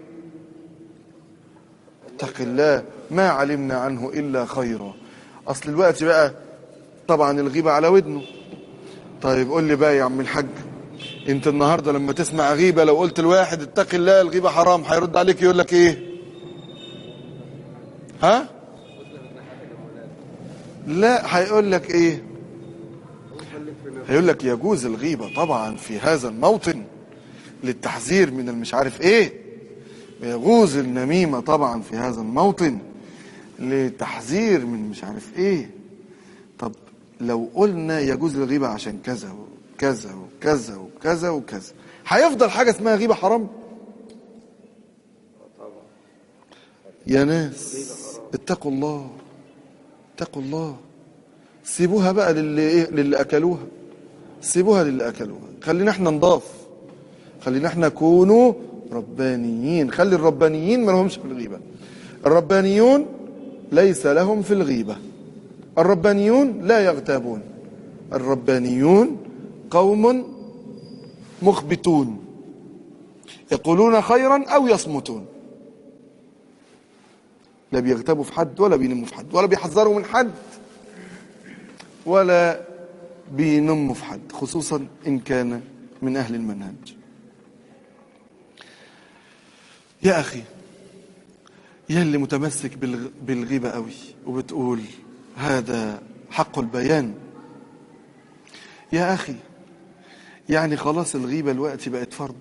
S1: اتق الله ما علمنا عنه الا خيرا اصل الوقت بقى طبعا الغيبه على ودنه طيب قول لي بقى يا عم الحاج انت النهارده لما تسمع غيبه لو قلت لواحد اتق الله الغيبه حرام هيرد عليك يقول لك ايه ها لا هيقول لك ايه هيقول لك يجوز الغيبه طبعا في هذا الموطن للتحذير من المش عارف ايه ويجوز النميمه طبعا في هذا الموطن لتحذير من مش عارف ايه طب لو قلنا يجوز الغيبة عشان كذا وكذا وكذا وكذا وكذا هيفضل حاجة اسمها غيبة حرام يا ناس اتقوا الله اتقوا الله سيبوها بقى للي ايه للي اكلوها سيبوها للي اكلوها خلينا احنا نضاف خلينا احنا كونوا ربانيين خلي الربانيين ما لهمش في الغيبة الربانيون ليس لهم في الغيبه الربانيون لا يغتابون الربانيون قوم مخبتون يقولون خيرا او يصمتون لا بيغتابوا في حد ولا بينموا في حد ولا بيحذروا من حد ولا بينموا في حد خصوصا ان كان من اهل المنهج يا اخي يا اللي متمسك بالغ- بالغيبه قوي وبتقول هذا حق البيان يا أخي يعني خلاص الغيبة الوقت بقت فرض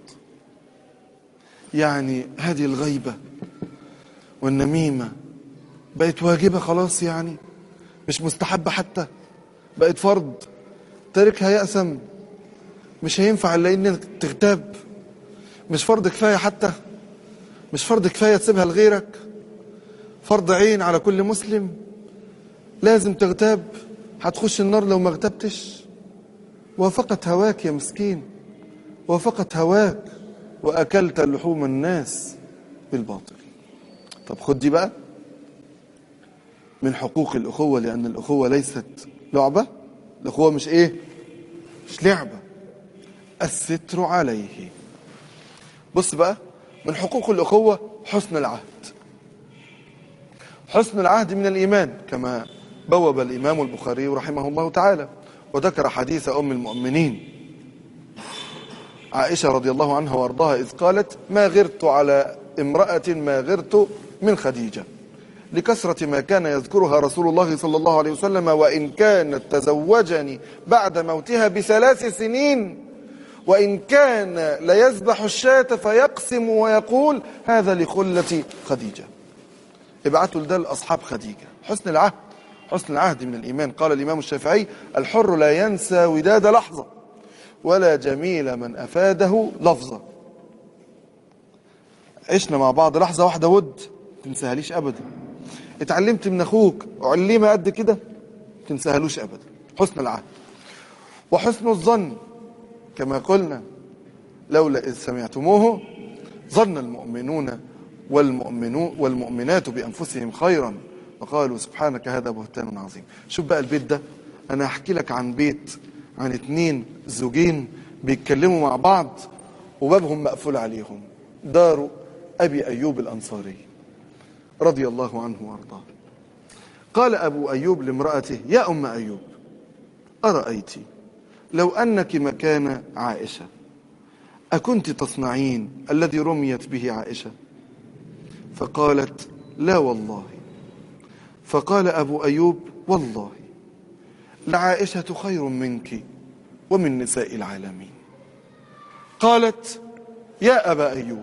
S1: يعني هذه الغيبة والنميمة بقت واجبة خلاص يعني مش مستحبة حتى بقت فرض تاركها يأثم مش هينفع الا انك تغتاب مش فرض كفاية حتى مش فرض كفاية تسيبها لغيرك فرض عين على كل مسلم لازم تغتاب هتخش النار لو ما اغتبتش وافقت هواك يا مسكين وافقت هواك واكلت لحوم الناس بالباطل طب خد دي بقى من حقوق الاخوه لان الاخوه ليست لعبه الاخوه مش ايه مش لعبه الستر عليه بص بقى من حقوق الاخوه حسن العهد حسن العهد من الإيمان كما بوب الإمام البخاري رحمه الله تعالى وذكر حديث أم المؤمنين عائشة رضي الله عنها وارضاها إذ قالت ما غرت على امرأة ما غرت من خديجة لكثرة ما كان يذكرها رسول الله صلى الله عليه وسلم وإن كانت تزوجني بعد موتها بثلاث سنين وإن كان ليذبح الشاة فيقسم ويقول هذا لخلة خديجة ابعتوا لده لأصحاب خديجة حسن العهد حسن العهد من الإيمان قال الإمام الشافعي الحر لا ينسى وداد لحظة ولا جميل من أفاده لفظة عشنا مع بعض لحظة واحدة ود تنساهاليش أبدا اتعلمت من أخوك علمة قد كده تنساهالوش أبدا حسن العهد وحسن الظن كما قلنا لولا إذ سمعتموه ظن المؤمنون والمؤمنون والمؤمنات بأنفسهم خيرا وقالوا سبحانك هذا بهتان عظيم شوف بقى البيت ده أنا أحكي لك عن بيت عن اتنين زوجين بيتكلموا مع بعض وبابهم مقفول عليهم دار أبي أيوب الأنصاري رضي الله عنه وارضاه قال أبو أيوب لامرأته يا أم أيوب أرأيت لو أنك مكان عائشة أكنت تصنعين الذي رميت به عائشة فقالت لا والله فقال أبو أيوب والله لعائشة خير منك ومن نساء العالمين قالت يا أبا أيوب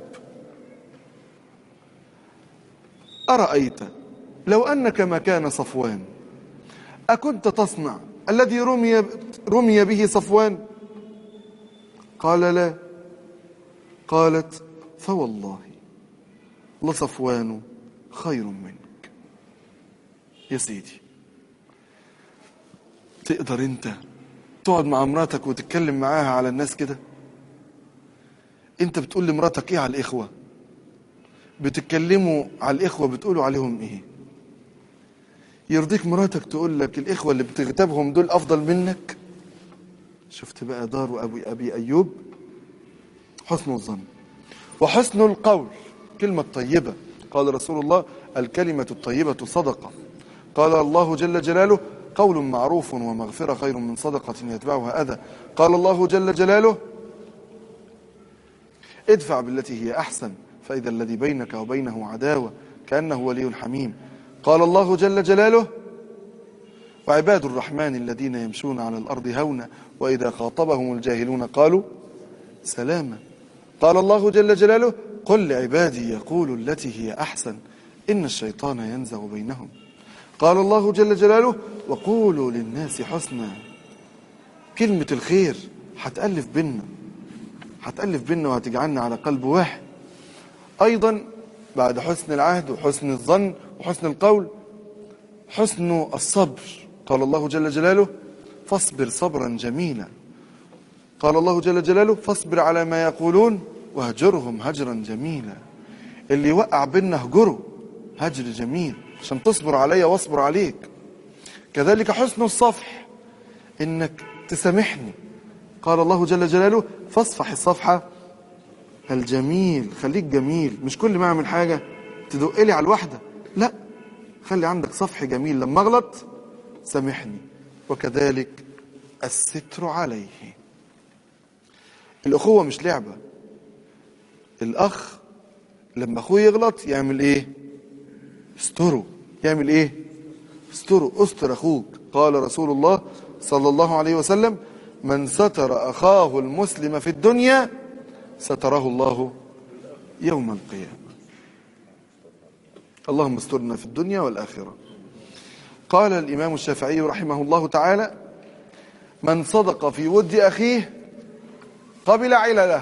S1: أرأيت لو أنك مكان صفوان أكنت تصنع الذي رمي, رمي به صفوان قال لا قالت فوالله لصفوان خير منك يا سيدي تقدر انت تقعد مع مراتك وتتكلم معاها على الناس كده انت بتقول لمراتك ايه على الاخوه بتتكلموا على الاخوه بتقولوا عليهم ايه يرضيك مراتك تقول لك الاخوه اللي بتغتابهم دول افضل منك شفت بقى دار ابي ابي ايوب حسن الظن وحسن القول كلمه طيبه قال رسول الله الكلمه الطيبه صدقه قال الله جل جلاله قول معروف ومغفره خير من صدقه يتبعها اذى قال الله جل جلاله ادفع بالتي هي احسن فاذا الذي بينك وبينه عداوه كانه ولي حميم قال الله جل جلاله وعباد الرحمن الذين يمشون على الارض هونا واذا خاطبهم الجاهلون قالوا سلاما قال الله جل جلاله قل لعبادي يقولوا التي هي احسن ان الشيطان ينزغ بينهم قال الله جل جلاله وقولوا للناس حسنا كلمه الخير هتالف بينا هتالف بينا وهتجعلنا على قلب واحد ايضا بعد حسن العهد وحسن الظن وحسن القول حسن الصبر قال الله جل جلاله فاصبر صبرا جميلا قال الله جل جلاله فاصبر على ما يقولون واهجرهم هجرا جميلا اللي يوقع بينا اهجره هجر جميل عشان تصبر عليا واصبر عليك كذلك حسن الصفح انك تسامحني قال الله جل جلاله فاصفح الصفحه الجميل خليك جميل مش كل ما اعمل حاجه تدق لي على الواحده لا خلي عندك صفح جميل لما اغلط سامحني وكذلك الستر عليه الاخوه مش لعبه الاخ لما اخوه يغلط يعمل ايه استره يعمل ايه استره استر اخوك قال رسول الله صلى الله عليه وسلم من ستر اخاه المسلم في الدنيا ستره الله يوم القيامه اللهم استرنا في الدنيا والاخره قال الامام الشافعي رحمه الله تعالى من صدق في ود اخيه قبل علله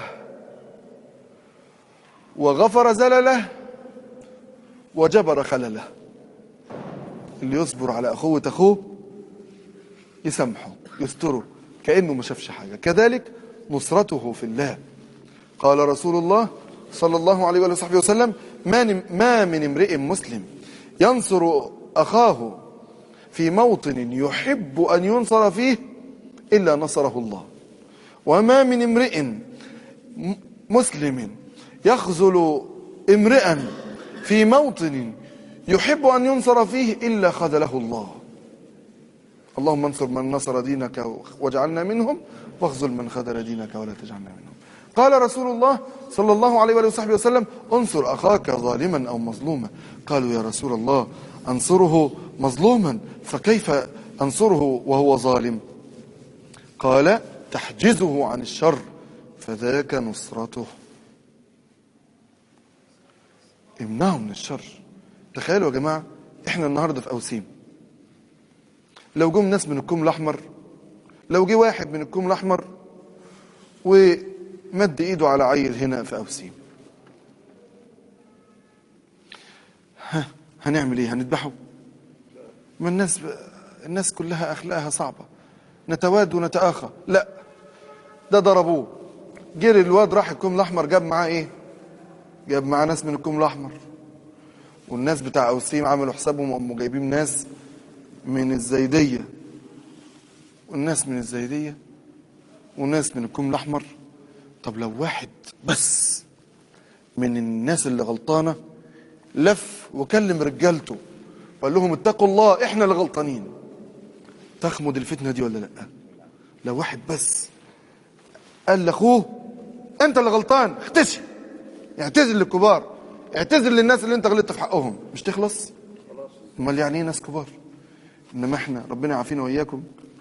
S1: وغفر زلله وجبر خلله اللي يصبر على اخوه اخوه يسامحه يستره كانه ما شافش حاجه كذلك نصرته في الله قال رسول الله صلى الله عليه وصحبه وسلم ما ما من امرئ مسلم ينصر اخاه في موطن يحب ان ينصر فيه الا نصره الله وما من امرئ مسلم يخذل امرئا في موطن يحب ان ينصر فيه الا خذله الله اللهم انصر من نصر دينك واجعلنا منهم واخذل من خذل دينك ولا تجعلنا منهم قال رسول الله صلى الله عليه وآله وصحبه وسلم انصر أخاك ظالما أو مظلوما قالوا يا رسول الله أنصره مظلوما فكيف أنصره وهو ظالم قال تحجزه عن الشر فذاك نصرته امنعه من الشر تخيلوا يا جماعة احنا النهاردة في أوسيم لو جم ناس من الكوم الأحمر لو جه واحد من الكوم الأحمر ومد ايده على عيل هنا في أوسيم ها هنعمل ايه هنذبحه ما الناس الناس كلها اخلاقها صعبه نتواد ونتآخى لا ده ضربوه جري الواد راح الكوم الاحمر جاب معاه ايه جاب معاه ناس من الكوم الاحمر والناس بتاع اوسيم عملوا حسابهم وقاموا جايبين ناس من الزيديه والناس من الزيديه وناس من الكوم الاحمر طب لو واحد بس من الناس اللي غلطانه لف وكلم رجالته وقال لهم اتقوا الله احنا اللي غلطانين تخمد الفتنه دي ولا لا لو واحد بس قال لاخوه انت اللي غلطان اختشي اعتذر للكبار اعتذر للناس اللي انت غلطت في حقهم مش تخلص امال يعني ايه ناس كبار انما احنا ربنا يعافينا واياكم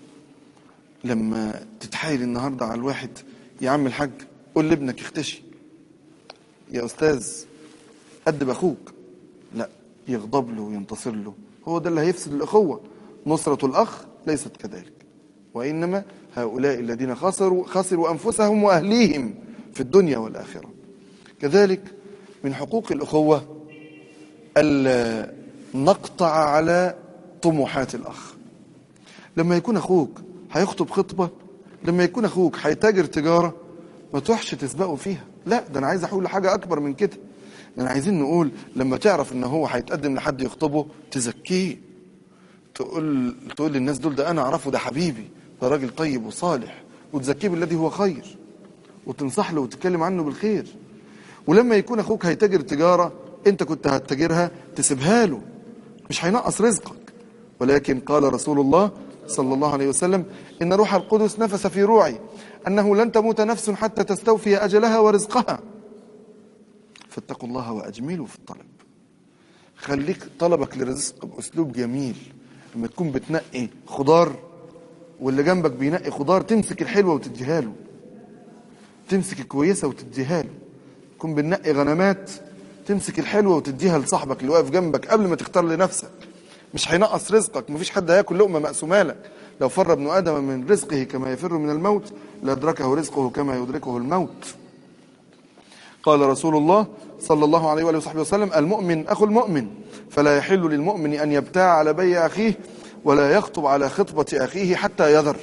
S1: لما تتحايل النهارده على الواحد يا عم الحاج قول لابنك اختشي يا استاذ أدب أخوك لا يغضب له وينتصر له هو ده اللي هيفسد الأخوة نصرة الأخ ليست كذلك وإنما هؤلاء الذين خسروا خسروا أنفسهم وأهليهم في الدنيا والآخرة كذلك من حقوق الأخوة ألا نقطع على طموحات الأخ لما يكون أخوك هيخطب خطبة لما يكون أخوك هيتاجر تجارة ما تروحش تسبقه فيها لا ده أنا عايز أقول حاجة أكبر من كده يعني عايزين نقول لما تعرف ان هو هيتقدم لحد يخطبه تزكيه تقول تقول للناس دول ده انا اعرفه ده حبيبي ده راجل طيب وصالح وتزكيه بالذي هو خير وتنصح له وتتكلم عنه بالخير ولما يكون اخوك هيتاجر تجاره انت كنت هتتاجرها تسيبها له مش هينقص رزقك ولكن قال رسول الله صلى الله عليه وسلم ان روح القدس نفس في روعي انه لن تموت نفس حتى تستوفي اجلها ورزقها فاتقوا الله واجملوا في الطلب خليك طلبك للرزق باسلوب جميل لما تكون بتنقي خضار واللي جنبك بينقي خضار تمسك الحلوه وتديها له تمسك الكويسه وتديها له تكون بننقي غنمات تمسك الحلوه وتديها لصاحبك اللي واقف جنبك قبل ما تختار لنفسك مش هينقص رزقك مفيش حد هياكل لقمه مقسومه لك لو فر ابن ادم من رزقه كما يفر من الموت لادركه رزقه كما يدركه الموت قال رسول الله صلى الله عليه وآله وصحبه وسلم المؤمن أخو المؤمن فلا يحل للمؤمن أن يبتاع على بيع أخيه ولا يخطب على خطبة أخيه حتى يذر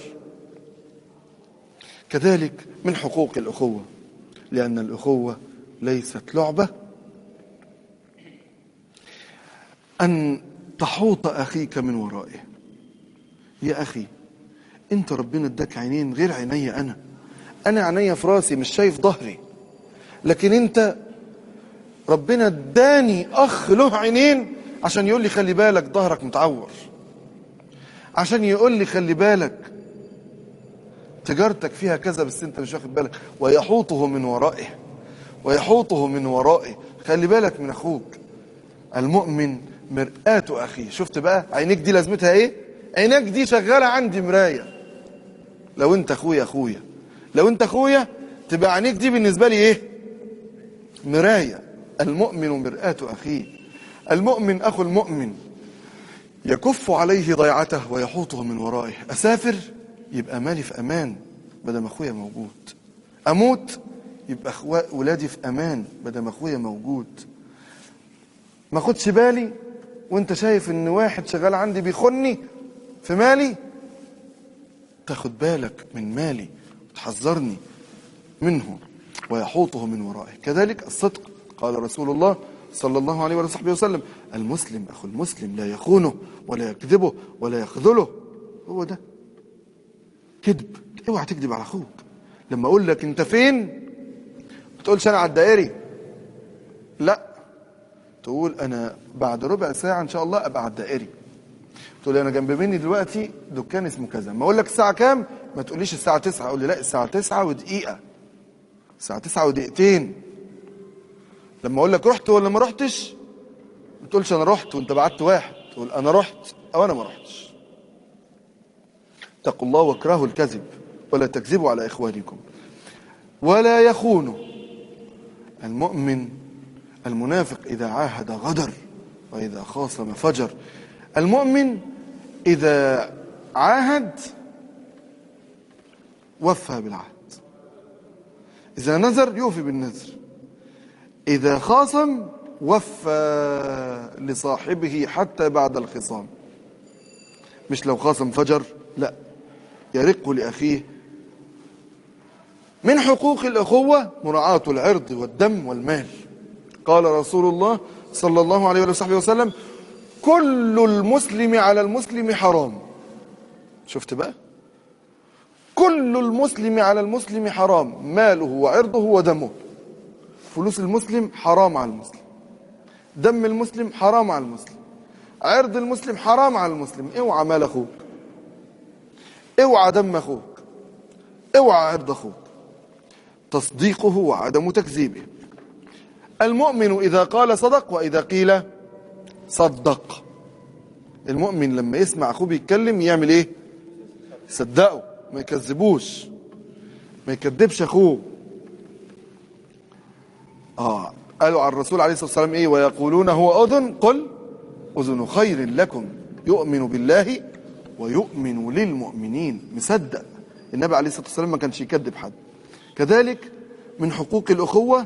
S1: كذلك من حقوق الأخوة لأن الأخوة ليست لعبة أن تحوط أخيك من ورائه يا أخي أنت ربنا اداك عينين غير عيني أنا أنا عيني في راسي مش شايف ظهري لكن أنت ربنا اداني أخ له عينين عشان يقول لي خلي بالك ظهرك متعور عشان يقول لي خلي بالك تجارتك فيها كذا بس انت مش واخد بالك ويحوطه من ورائه ويحوطه من ورائه خلي بالك من اخوك المؤمن مرآة اخيه شفت بقى عينيك دي لازمتها ايه عينيك دي شغالة عندي مراية لو انت اخويا اخويا لو انت اخويا تبقى عينيك دي بالنسبة لي ايه مراية المؤمن مرآة اخيه المؤمن اخو المؤمن يكف عليه ضيعته ويحوطه من ورائه اسافر يبقى مالي في امان بدل ما اخويا موجود اموت يبقى اخوة ولادي في امان بدل ما اخويا موجود ما اخدش بالي وانت شايف ان واحد شغال عندي بيخني في مالي تاخد بالك من مالي وتحذرني منه ويحوطه من ورائه كذلك الصدق قال رسول الله صلى الله عليه وصحبه وسلم المسلم اخو المسلم لا يخونه ولا يكذبه ولا يخذله هو ده كذب اوعى تكذب على اخوك لما اقول لك انت فين ما تقولش انا على الدائري لا تقول انا بعد ربع ساعه ان شاء الله ابقى على الدائري تقول لي انا جنب مني دلوقتي دكان اسمه كذا ما اقول لك الساعه كام ما تقوليش الساعه 9 اقول لي لا الساعه 9 ودقيقه الساعة تسعة ودقيقتين لما اقول لك رحت ولا ما رحتش ما تقولش انا رحت وانت بعت واحد تقول انا رحت او انا ما رحتش اتقوا الله واكرهوا الكذب ولا تكذبوا على اخوانكم ولا يخونوا المؤمن المنافق اذا عاهد غدر واذا خاصم فجر المؤمن اذا عاهد وفى بالعهد اذا نذر يوفي بالنذر إذا خاصم وفى لصاحبه حتى بعد الخصام مش لو خاصم فجر لا يرق لأخيه من حقوق الأخوة مراعاة العرض والدم والمال قال رسول الله صلى الله عليه وصحبه وسلم كل المسلم على المسلم حرام شفت بقى كل المسلم على المسلم حرام ماله وعرضه ودمه فلوس المسلم حرام على المسلم دم المسلم حرام على المسلم عرض المسلم حرام على المسلم اوعى مال اخوك اوعى دم اخوك اوعى عرض اخوك تصديقه وعدم تكذيبه المؤمن اذا قال صدق واذا قيل صدق المؤمن لما يسمع اخوه بيتكلم يعمل ايه صدقه ما يكذبوش ما يكذبش اخوه اه قالوا على الرسول عليه الصلاه والسلام ايه ويقولون هو اذن قل اذن خير لكم يؤمن بالله ويؤمن للمؤمنين مصدق النبي عليه الصلاه والسلام ما كانش يكذب حد كذلك من حقوق الاخوه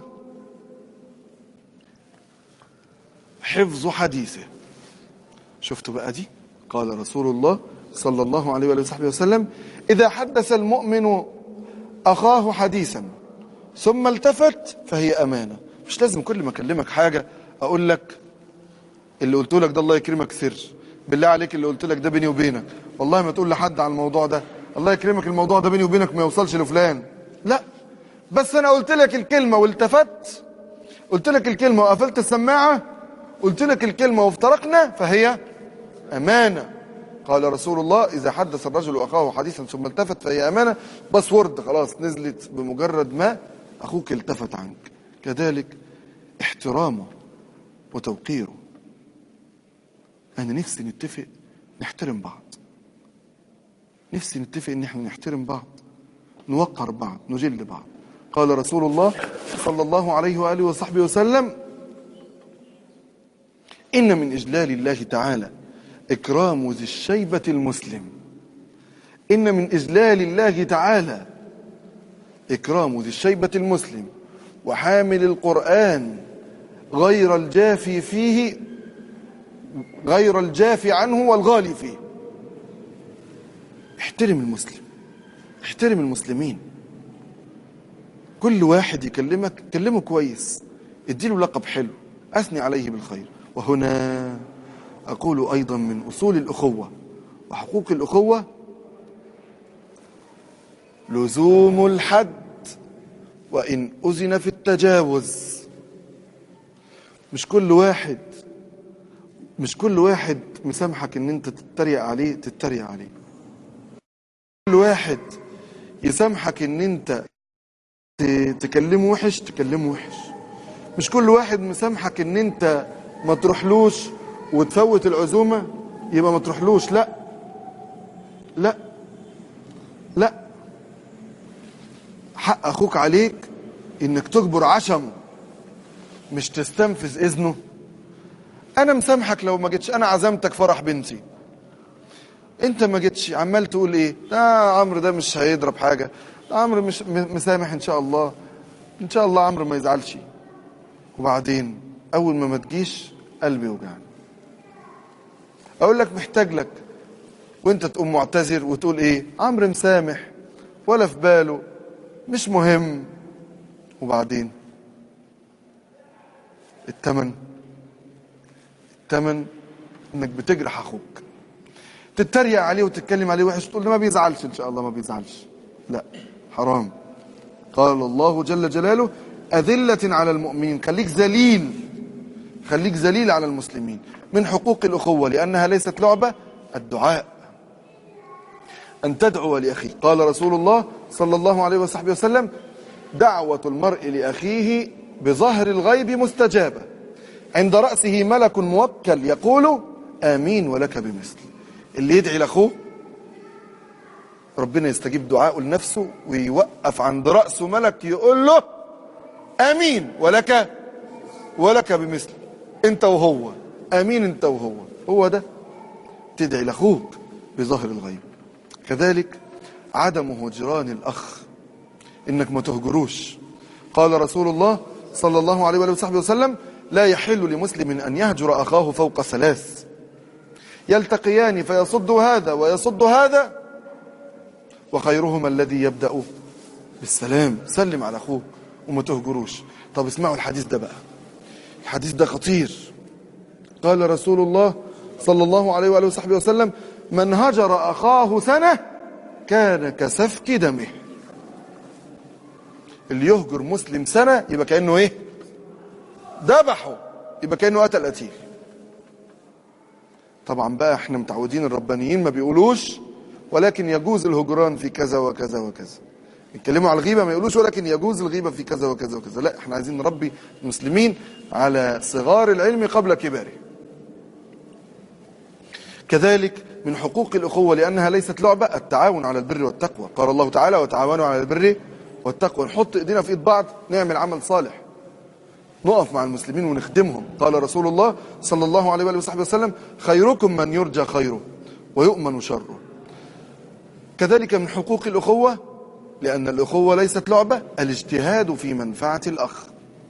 S1: حفظ حديثه شفتوا بقى دي قال رسول الله صلى الله عليه وآله وصحبه وسلم إذا حدث المؤمن أخاه حديثا ثم التفت فهي أمانة مش لازم كل ما أكلمك حاجة أقول لك اللي قلت لك ده الله يكرمك سر بالله عليك اللي قلت لك ده بيني وبينك والله ما تقول لحد على الموضوع ده الله يكرمك الموضوع ده بيني وبينك ما يوصلش لفلان لا بس انا قلت لك الكلمه والتفت قلت لك الكلمه وقفلت السماعه قلت لك الكلمه وافترقنا فهي امانه قال رسول الله اذا حدث الرجل اخاه حديثا ثم التفت فهي امانه باسورد خلاص نزلت بمجرد ما اخوك التفت عنك كذلك احترامه وتوقيره انا نفسي نتفق نحترم بعض نفسي نتفق ان احنا نحترم بعض نوقر بعض نجل بعض قال رسول الله صلى الله عليه واله وصحبه وسلم ان من اجلال الله تعالى اكرام ذي الشيبه المسلم ان من اجلال الله تعالى اكرام ذي الشيبه المسلم وحامل القران غير الجافي فيه غير الجافي عنه والغالي فيه احترم المسلم احترم المسلمين كل واحد يكلمك كلمه كويس اديله لقب حلو اثني عليه بالخير وهنا اقول ايضا من اصول الاخوه وحقوق الاخوه لزوم الحد وان اذن في التجاوز مش كل واحد مش كل واحد مسامحك ان انت تتريق عليه تتريق عليه كل واحد يسامحك ان انت ت- تكلمه وحش تكلمه وحش مش كل واحد مسامحك ان انت ما تروحلوش وتفوت العزومة يبقى ما تروحلوش لا لا لا حق اخوك عليك انك تجبر عشمه مش تستنفذ اذنه انا مسامحك لو ما جيتش انا عزمتك فرح بنتي انت ما جيتش عمال تقول ايه ده عمرو ده مش هيضرب حاجه ده عمرو مش م- مسامح ان شاء الله ان شاء الله عمرو ما يزعلش وبعدين اول ما ما تجيش قلبي يوجعني اقول لك محتاج لك وانت تقوم معتذر وتقول ايه عمرو مسامح ولا في باله مش مهم وبعدين التمن التمن انك بتجرح اخوك تتريق عليه وتتكلم عليه وحش تقول له ما بيزعلش ان شاء الله ما بيزعلش لا حرام قال الله جل جلاله أذلة على المؤمنين خليك ذليل خليك ذليل على المسلمين من حقوق الأخوة لأنها ليست لعبة الدعاء أن تدعو لأخيك قال رسول الله صلى الله عليه وصحبه وسلم دعوة المرء لأخيه بظهر الغيب مستجابة عند رأسه ملك موكل يقول آمين ولك بمثل اللي يدعي لأخوه ربنا يستجيب دعاءه لنفسه ويوقف عند رأسه ملك يقول له آمين ولك ولك بمثل انت وهو آمين انت وهو هو ده تدعي لأخوك بظهر الغيب كذلك عدم هجران الأخ إنك ما تهجروش قال رسول الله صلى الله عليه وآله وصحبه وسلم لا يحل لمسلم أن يهجر أخاه فوق ثلاث يلتقيان فيصد هذا ويصد هذا وخيرهما الذي يبدأ بالسلام سلم على أخوك وما تهجروش طب اسمعوا الحديث ده بقى الحديث ده خطير قال رسول الله صلى الله عليه وآله وصحبه وسلم من هجر أخاه سنة كان كسفك دمه اللي يهجر مسلم سنة يبقى كأنه ايه ذبحه يبقى كأنه قتل قتيل طبعا بقى احنا متعودين الربانيين ما بيقولوش ولكن يجوز الهجران في كذا وكذا وكذا يتكلموا على الغيبة ما يقولوش ولكن يجوز الغيبة في كذا وكذا وكذا لا احنا عايزين نربي المسلمين على صغار العلم قبل كباره كذلك من حقوق الأخوة لأنها ليست لعبة التعاون على البر والتقوى قال الله تعالى وتعاونوا على البر والتقوى نحط ايدينا في ايد بعض نعمل عمل صالح نقف مع المسلمين ونخدمهم قال رسول الله صلى الله عليه وآله وصحبه وسلم خيركم من يرجى خيره ويؤمن شره كذلك من حقوق الأخوة لأن الأخوة ليست لعبة الاجتهاد في منفعة الأخ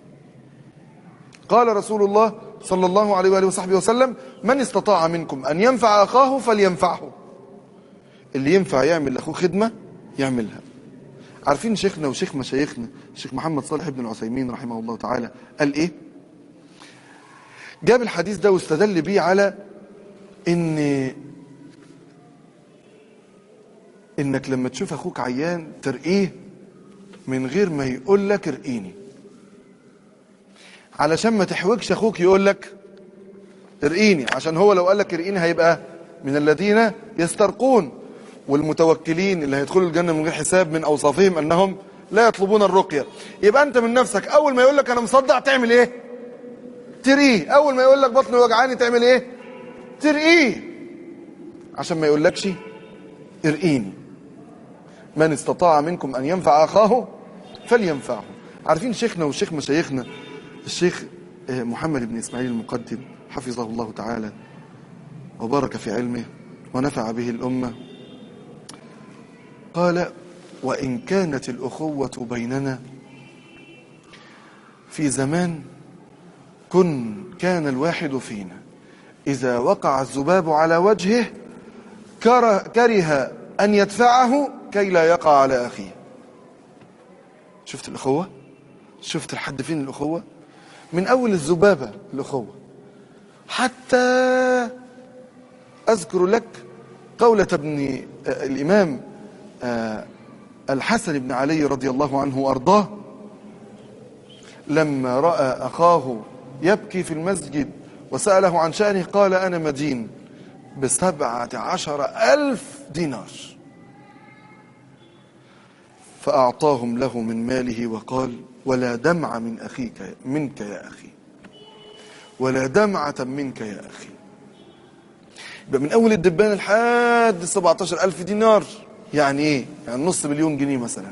S1: قال رسول الله صلى الله عليه وآله وصحبه وسلم من استطاع منكم أن ينفع أخاه فلينفعه اللي ينفع يعمل لأخوه خدمة يعملها عارفين شيخنا وشيخ مشايخنا الشيخ محمد صالح بن العثيمين رحمه الله تعالى قال ايه جاب الحديث ده واستدل بيه على ان انك لما تشوف اخوك عيان ترقيه من غير ما يقول لك ارقيني علشان ما تحوجش اخوك يقول لك ارقيني عشان هو لو قال لك ارقيني هيبقى من الذين يسترقون والمتوكلين اللي هيدخلوا الجنه من غير حساب من اوصافهم انهم لا يطلبون الرقيه يبقى انت من نفسك اول ما يقول لك انا مصدع تعمل ايه ترقيه اول ما يقول لك بطني وجعاني تعمل ايه ترقيه عشان ما يقولكش ارقيني من استطاع منكم ان ينفع اخاه فلينفعه عارفين شيخنا وشيخ مشايخنا الشيخ محمد بن اسماعيل المقدم حفظه الله تعالى وبارك في علمه ونفع به الامه قال وان كانت الاخوه بيننا في زمان كن كان الواحد فينا اذا وقع الذباب على وجهه كره, كره ان يدفعه كي لا يقع على اخيه شفت الاخوه شفت لحد فين الاخوه من اول الذبابه الاخوه حتى اذكر لك قوله ابن الامام الحسن بن علي رضي الله عنه وارضاه لما راى اخاه يبكي في المسجد وساله عن شانه قال انا مدين بسبعه عشر الف دينار فاعطاهم له من ماله وقال ولا دمع من اخيك منك يا اخي ولا دمعه منك يا اخي يبقى من اول الدبان لحد 17 الف دينار يعني ايه يعني نص مليون جنيه مثلا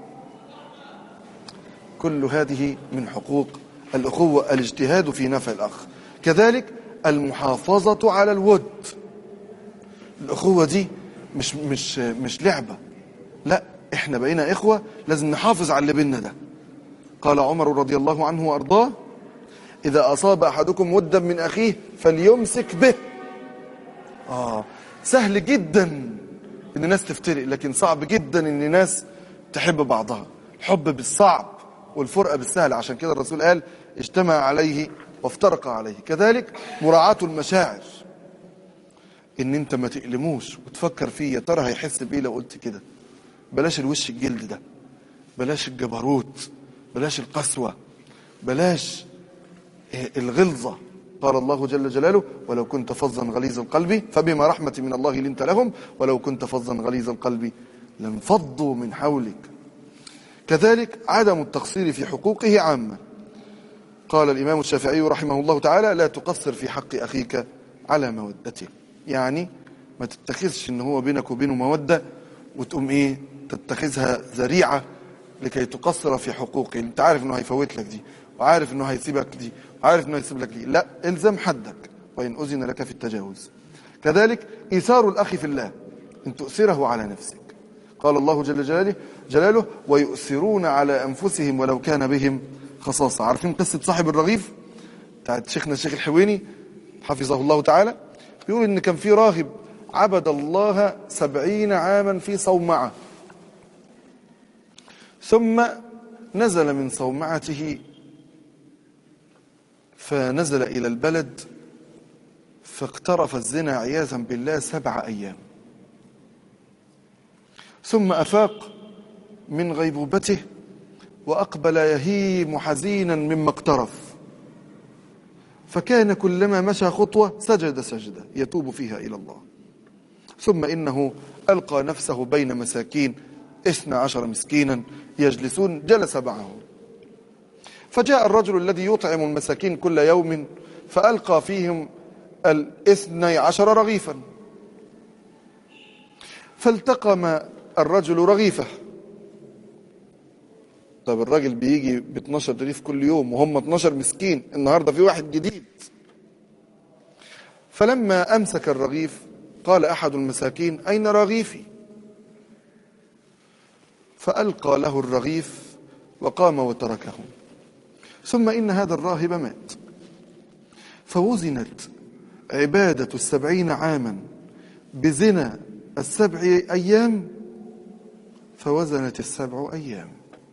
S1: كل هذه من حقوق الاخوه الاجتهاد في نفع الاخ كذلك المحافظه على الود الاخوه دي مش مش مش لعبه لا احنا بقينا اخوه لازم نحافظ على اللي بينا ده قال عمر رضي الله عنه وارضاه اذا اصاب احدكم ودا من اخيه فليمسك به اه سهل جدا ان ناس تفترق لكن صعب جدا ان ناس تحب بعضها الحب بالصعب والفرقه بالسهل عشان كده الرسول قال اجتمع عليه وافترق عليه كذلك مراعاة المشاعر ان انت ما تألموش وتفكر فيه يا ترى هيحس بايه لو قلت كده بلاش الوش الجلد ده بلاش الجبروت بلاش القسوة بلاش الغلظة قال الله جل جلاله ولو كنت فظا غليظ القلب فبما رحمة من الله لنت لهم ولو كنت فظا غليظ القلب لانفضوا من حولك كذلك عدم التقصير في حقوقه عامة قال الإمام الشافعي رحمه الله تعالى لا تقصر في حق أخيك على مودته يعني ما تتخذش ان هو بينك وبينه مودة وتقوم ايه تتخذها ذريعة لكي تقصر في حقوقه انت عارف انه هيفوت لك دي وعارف انه هيسيبك دي وعارف انه هيسيب لك دي لا الزم حدك وان اذن لك في التجاوز كذلك ايثار الاخ في الله ان تؤثره على نفسك قال الله جل جلاله جلاله ويؤثرون على انفسهم ولو كان بهم خصاصة عارفين قصة صاحب الرغيف بتاعت شيخنا الشيخ الحويني حفظه الله تعالى بيقول ان كان في راهب عبد الله سبعين عاما في صومعة ثم نزل من صومعته فنزل إلى البلد فاقترف الزنا عياذا بالله سبع أيام ثم أفاق من غيبوبته وأقبل يهيم حزينا مما اقترف فكان كلما مشى خطوة سجد سجدة يتوب فيها إلى الله ثم إنه ألقى نفسه بين مساكين اثنى عشر مسكينا يجلسون جلس معهم فجاء الرجل الذي يطعم المساكين كل يوم فألقى فيهم الاثني عشر رغيفا فالتقم الرجل رغيفه طب الراجل بيجي ب 12 رغيف كل يوم وهم 12 مسكين النهارده في واحد جديد فلما امسك الرغيف قال احد المساكين اين رغيفي فالقى له الرغيف وقام وتركه ثم ان هذا الراهب مات فوزنت عباده السبعين عاما بزنا السبع ايام فوزنت السبع ايام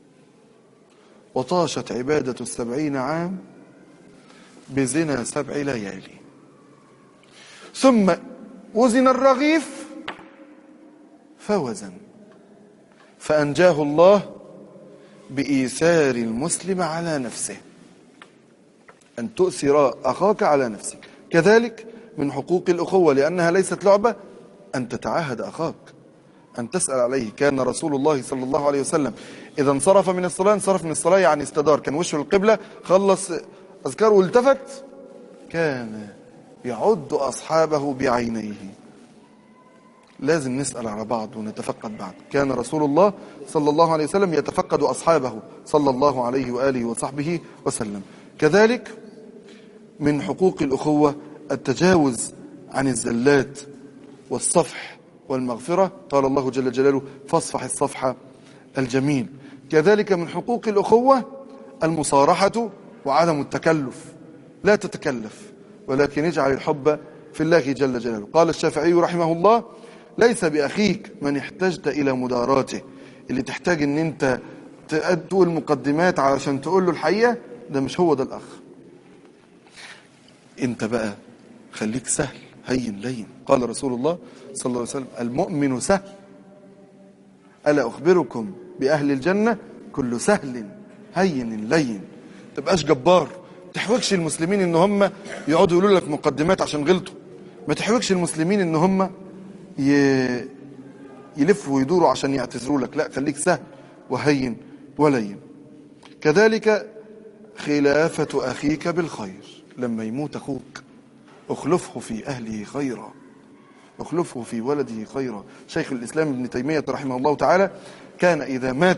S1: وطاشت عبادة السبعين عام بزنا سبع ليالي ثم وزن الرغيف فوزن فأنجاه الله بإيثار المسلم على نفسه أن تؤثر أخاك على نفسك كذلك من حقوق الأخوة لأنها ليست لعبة أن تتعاهد أخاك أن تسأل عليه كان رسول الله صلى الله عليه وسلم إذا انصرف من الصلاة انصرف من الصلاة يعني استدار كان وشه القبلة خلص أذكاره والتفت كان يعد أصحابه بعينيه لازم نسأل على بعض ونتفقد بعض كان رسول الله صلى الله عليه وسلم يتفقد أصحابه صلى الله عليه وآله وصحبه وسلم كذلك من حقوق الأخوة التجاوز عن الزلات والصفح والمغفرة قال الله جل جلاله فاصفح الصفح الجميل كذلك من حقوق الأخوة المصارحة وعدم التكلف لا تتكلف ولكن اجعل الحب في الله جل جلاله قال الشافعي رحمه الله ليس بأخيك من احتجت إلى مداراته اللي تحتاج ان انت تقول مقدمات علشان تقول له الحقيقة ده مش هو ده الأخ انت بقى خليك سهل هين لين قال رسول الله صلى الله عليه وسلم المؤمن سهل ألا أخبركم بأهل الجنة كل سهل هين لين تبقاش جبار تحوجش المسلمين ان هم يقعدوا يقولوا لك مقدمات عشان غلطوا ما تحوجش المسلمين ان هم ي... يلفوا ويدوروا عشان يعتذروا لك لا خليك سهل وهين ولين كذلك خلافة أخيك بالخير لما يموت أخوك اخلفه في أهله خيرا اخلفه في ولده خيرا شيخ الإسلام ابن تيمية رحمه الله تعالى كان إذا مات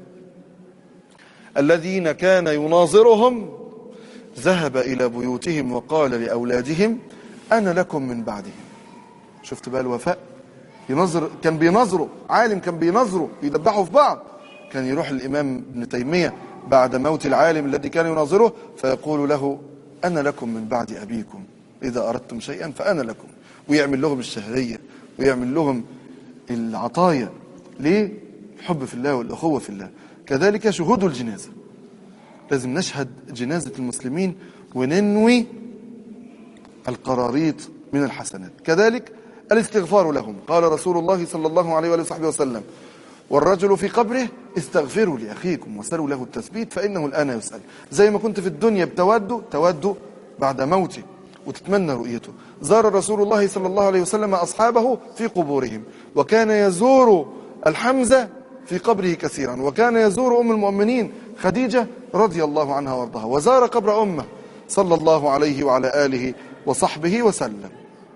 S1: الذين كان يناظرهم ذهب إلى بيوتهم وقال لأولادهم أنا لكم من بعدهم شفت بقى الوفاء ينظر كان بينظروا عالم كان بينظروا يدبحوا في بعض كان يروح الإمام ابن تيمية بعد موت العالم الذي كان يناظره فيقول له أنا لكم من بعد أبيكم إذا أردتم شيئا فأنا لكم ويعمل لهم الشهرية ويعمل لهم العطايا ليه؟ الحب في الله والأخوة في الله كذلك شهود الجنازة لازم نشهد جنازة المسلمين وننوي القراريط من الحسنات كذلك الاستغفار لهم قال رسول الله صلى الله عليه وآله وصحبه وسلم والرجل في قبره استغفروا لأخيكم وسلوا له التثبيت فإنه الآن يسأل زي ما كنت في الدنيا بتود تود بعد موته وتتمنى رؤيته زار رسول الله صلى الله عليه وسلم أصحابه في قبورهم وكان يزور الحمزة في قبره كثيرا وكان يزور أم المؤمنين خديجة رضي الله عنها وارضاها وزار قبر أمه صلى الله عليه وعلى آله وصحبه وسلم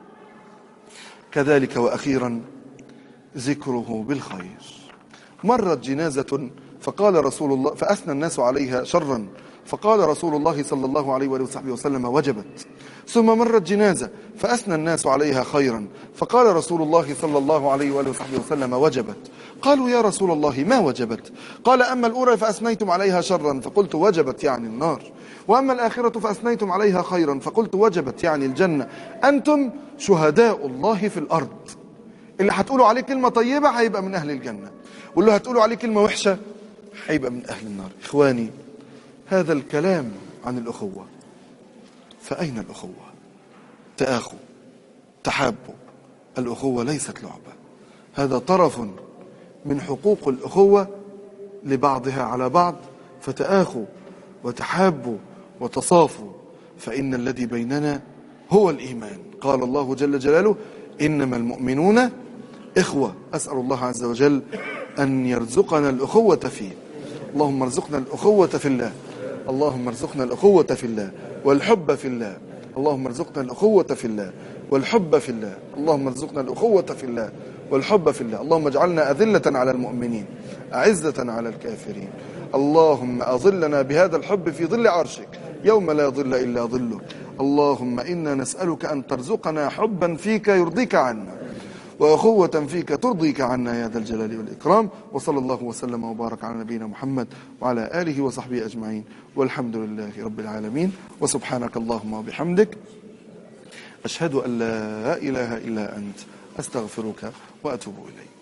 S1: كذلك وأخيرا ذكره بالخير مرت جنازة فقال رسول الله فأثنى الناس عليها شرا فقال رسول الله صلى الله عليه وآله وصحبه وسلم وجبت ثم مرت جنازة فأثنى الناس عليها خيرا فقال رسول الله صلى الله عليه وآله وصحبه وسلم وجبت قالوا يا رسول الله ما وجبت قال أما الأولى فأثنيتم عليها شرا فقلت وجبت يعني النار وأما الآخرة فأثنيتم عليها خيرا فقلت وجبت يعني الجنة أنتم شهداء الله في الأرض اللي هتقولوا عليه كلمة طيبة هيبقى من أهل الجنة واللي هتقولوا عليه كلمة وحشة هيبقى من أهل النار إخواني هذا الكلام عن الأخوة فأين الأخوة تآخوا تحابوا الأخوة ليست لعبة هذا طرف من حقوق الأخوة لبعضها على بعض فتآخوا وتحابوا وتصافوا فإن الذي بيننا هو الإيمان قال الله جل جلاله إنما المؤمنون إخوة أسأل الله عز وجل أن يرزقنا الأخوة فيه اللهم ارزقنا الأخوة في الله اللهم ارزقنا الأخوة في الله والحب في الله اللهم ارزقنا الأخوة في الله والحب في الله اللهم ارزقنا الأخوة في الله والحب في الله اللهم اجعلنا أذلة على المؤمنين أعزة على الكافرين اللهم أظلنا بهذا الحب في ظل عرشك يوم لا ظل إلا ظلك اللهم إنا نسألك أن ترزقنا حبا فيك يرضيك عنا وأخوة فيك ترضيك عنا يا ذا الجلال والإكرام وصلى الله وسلم وبارك على نبينا محمد وعلى آله وصحبه أجمعين والحمد لله رب العالمين وسبحانك اللهم وبحمدك أشهد أن لا إله إلا أنت أستغفرك وأتوب إليك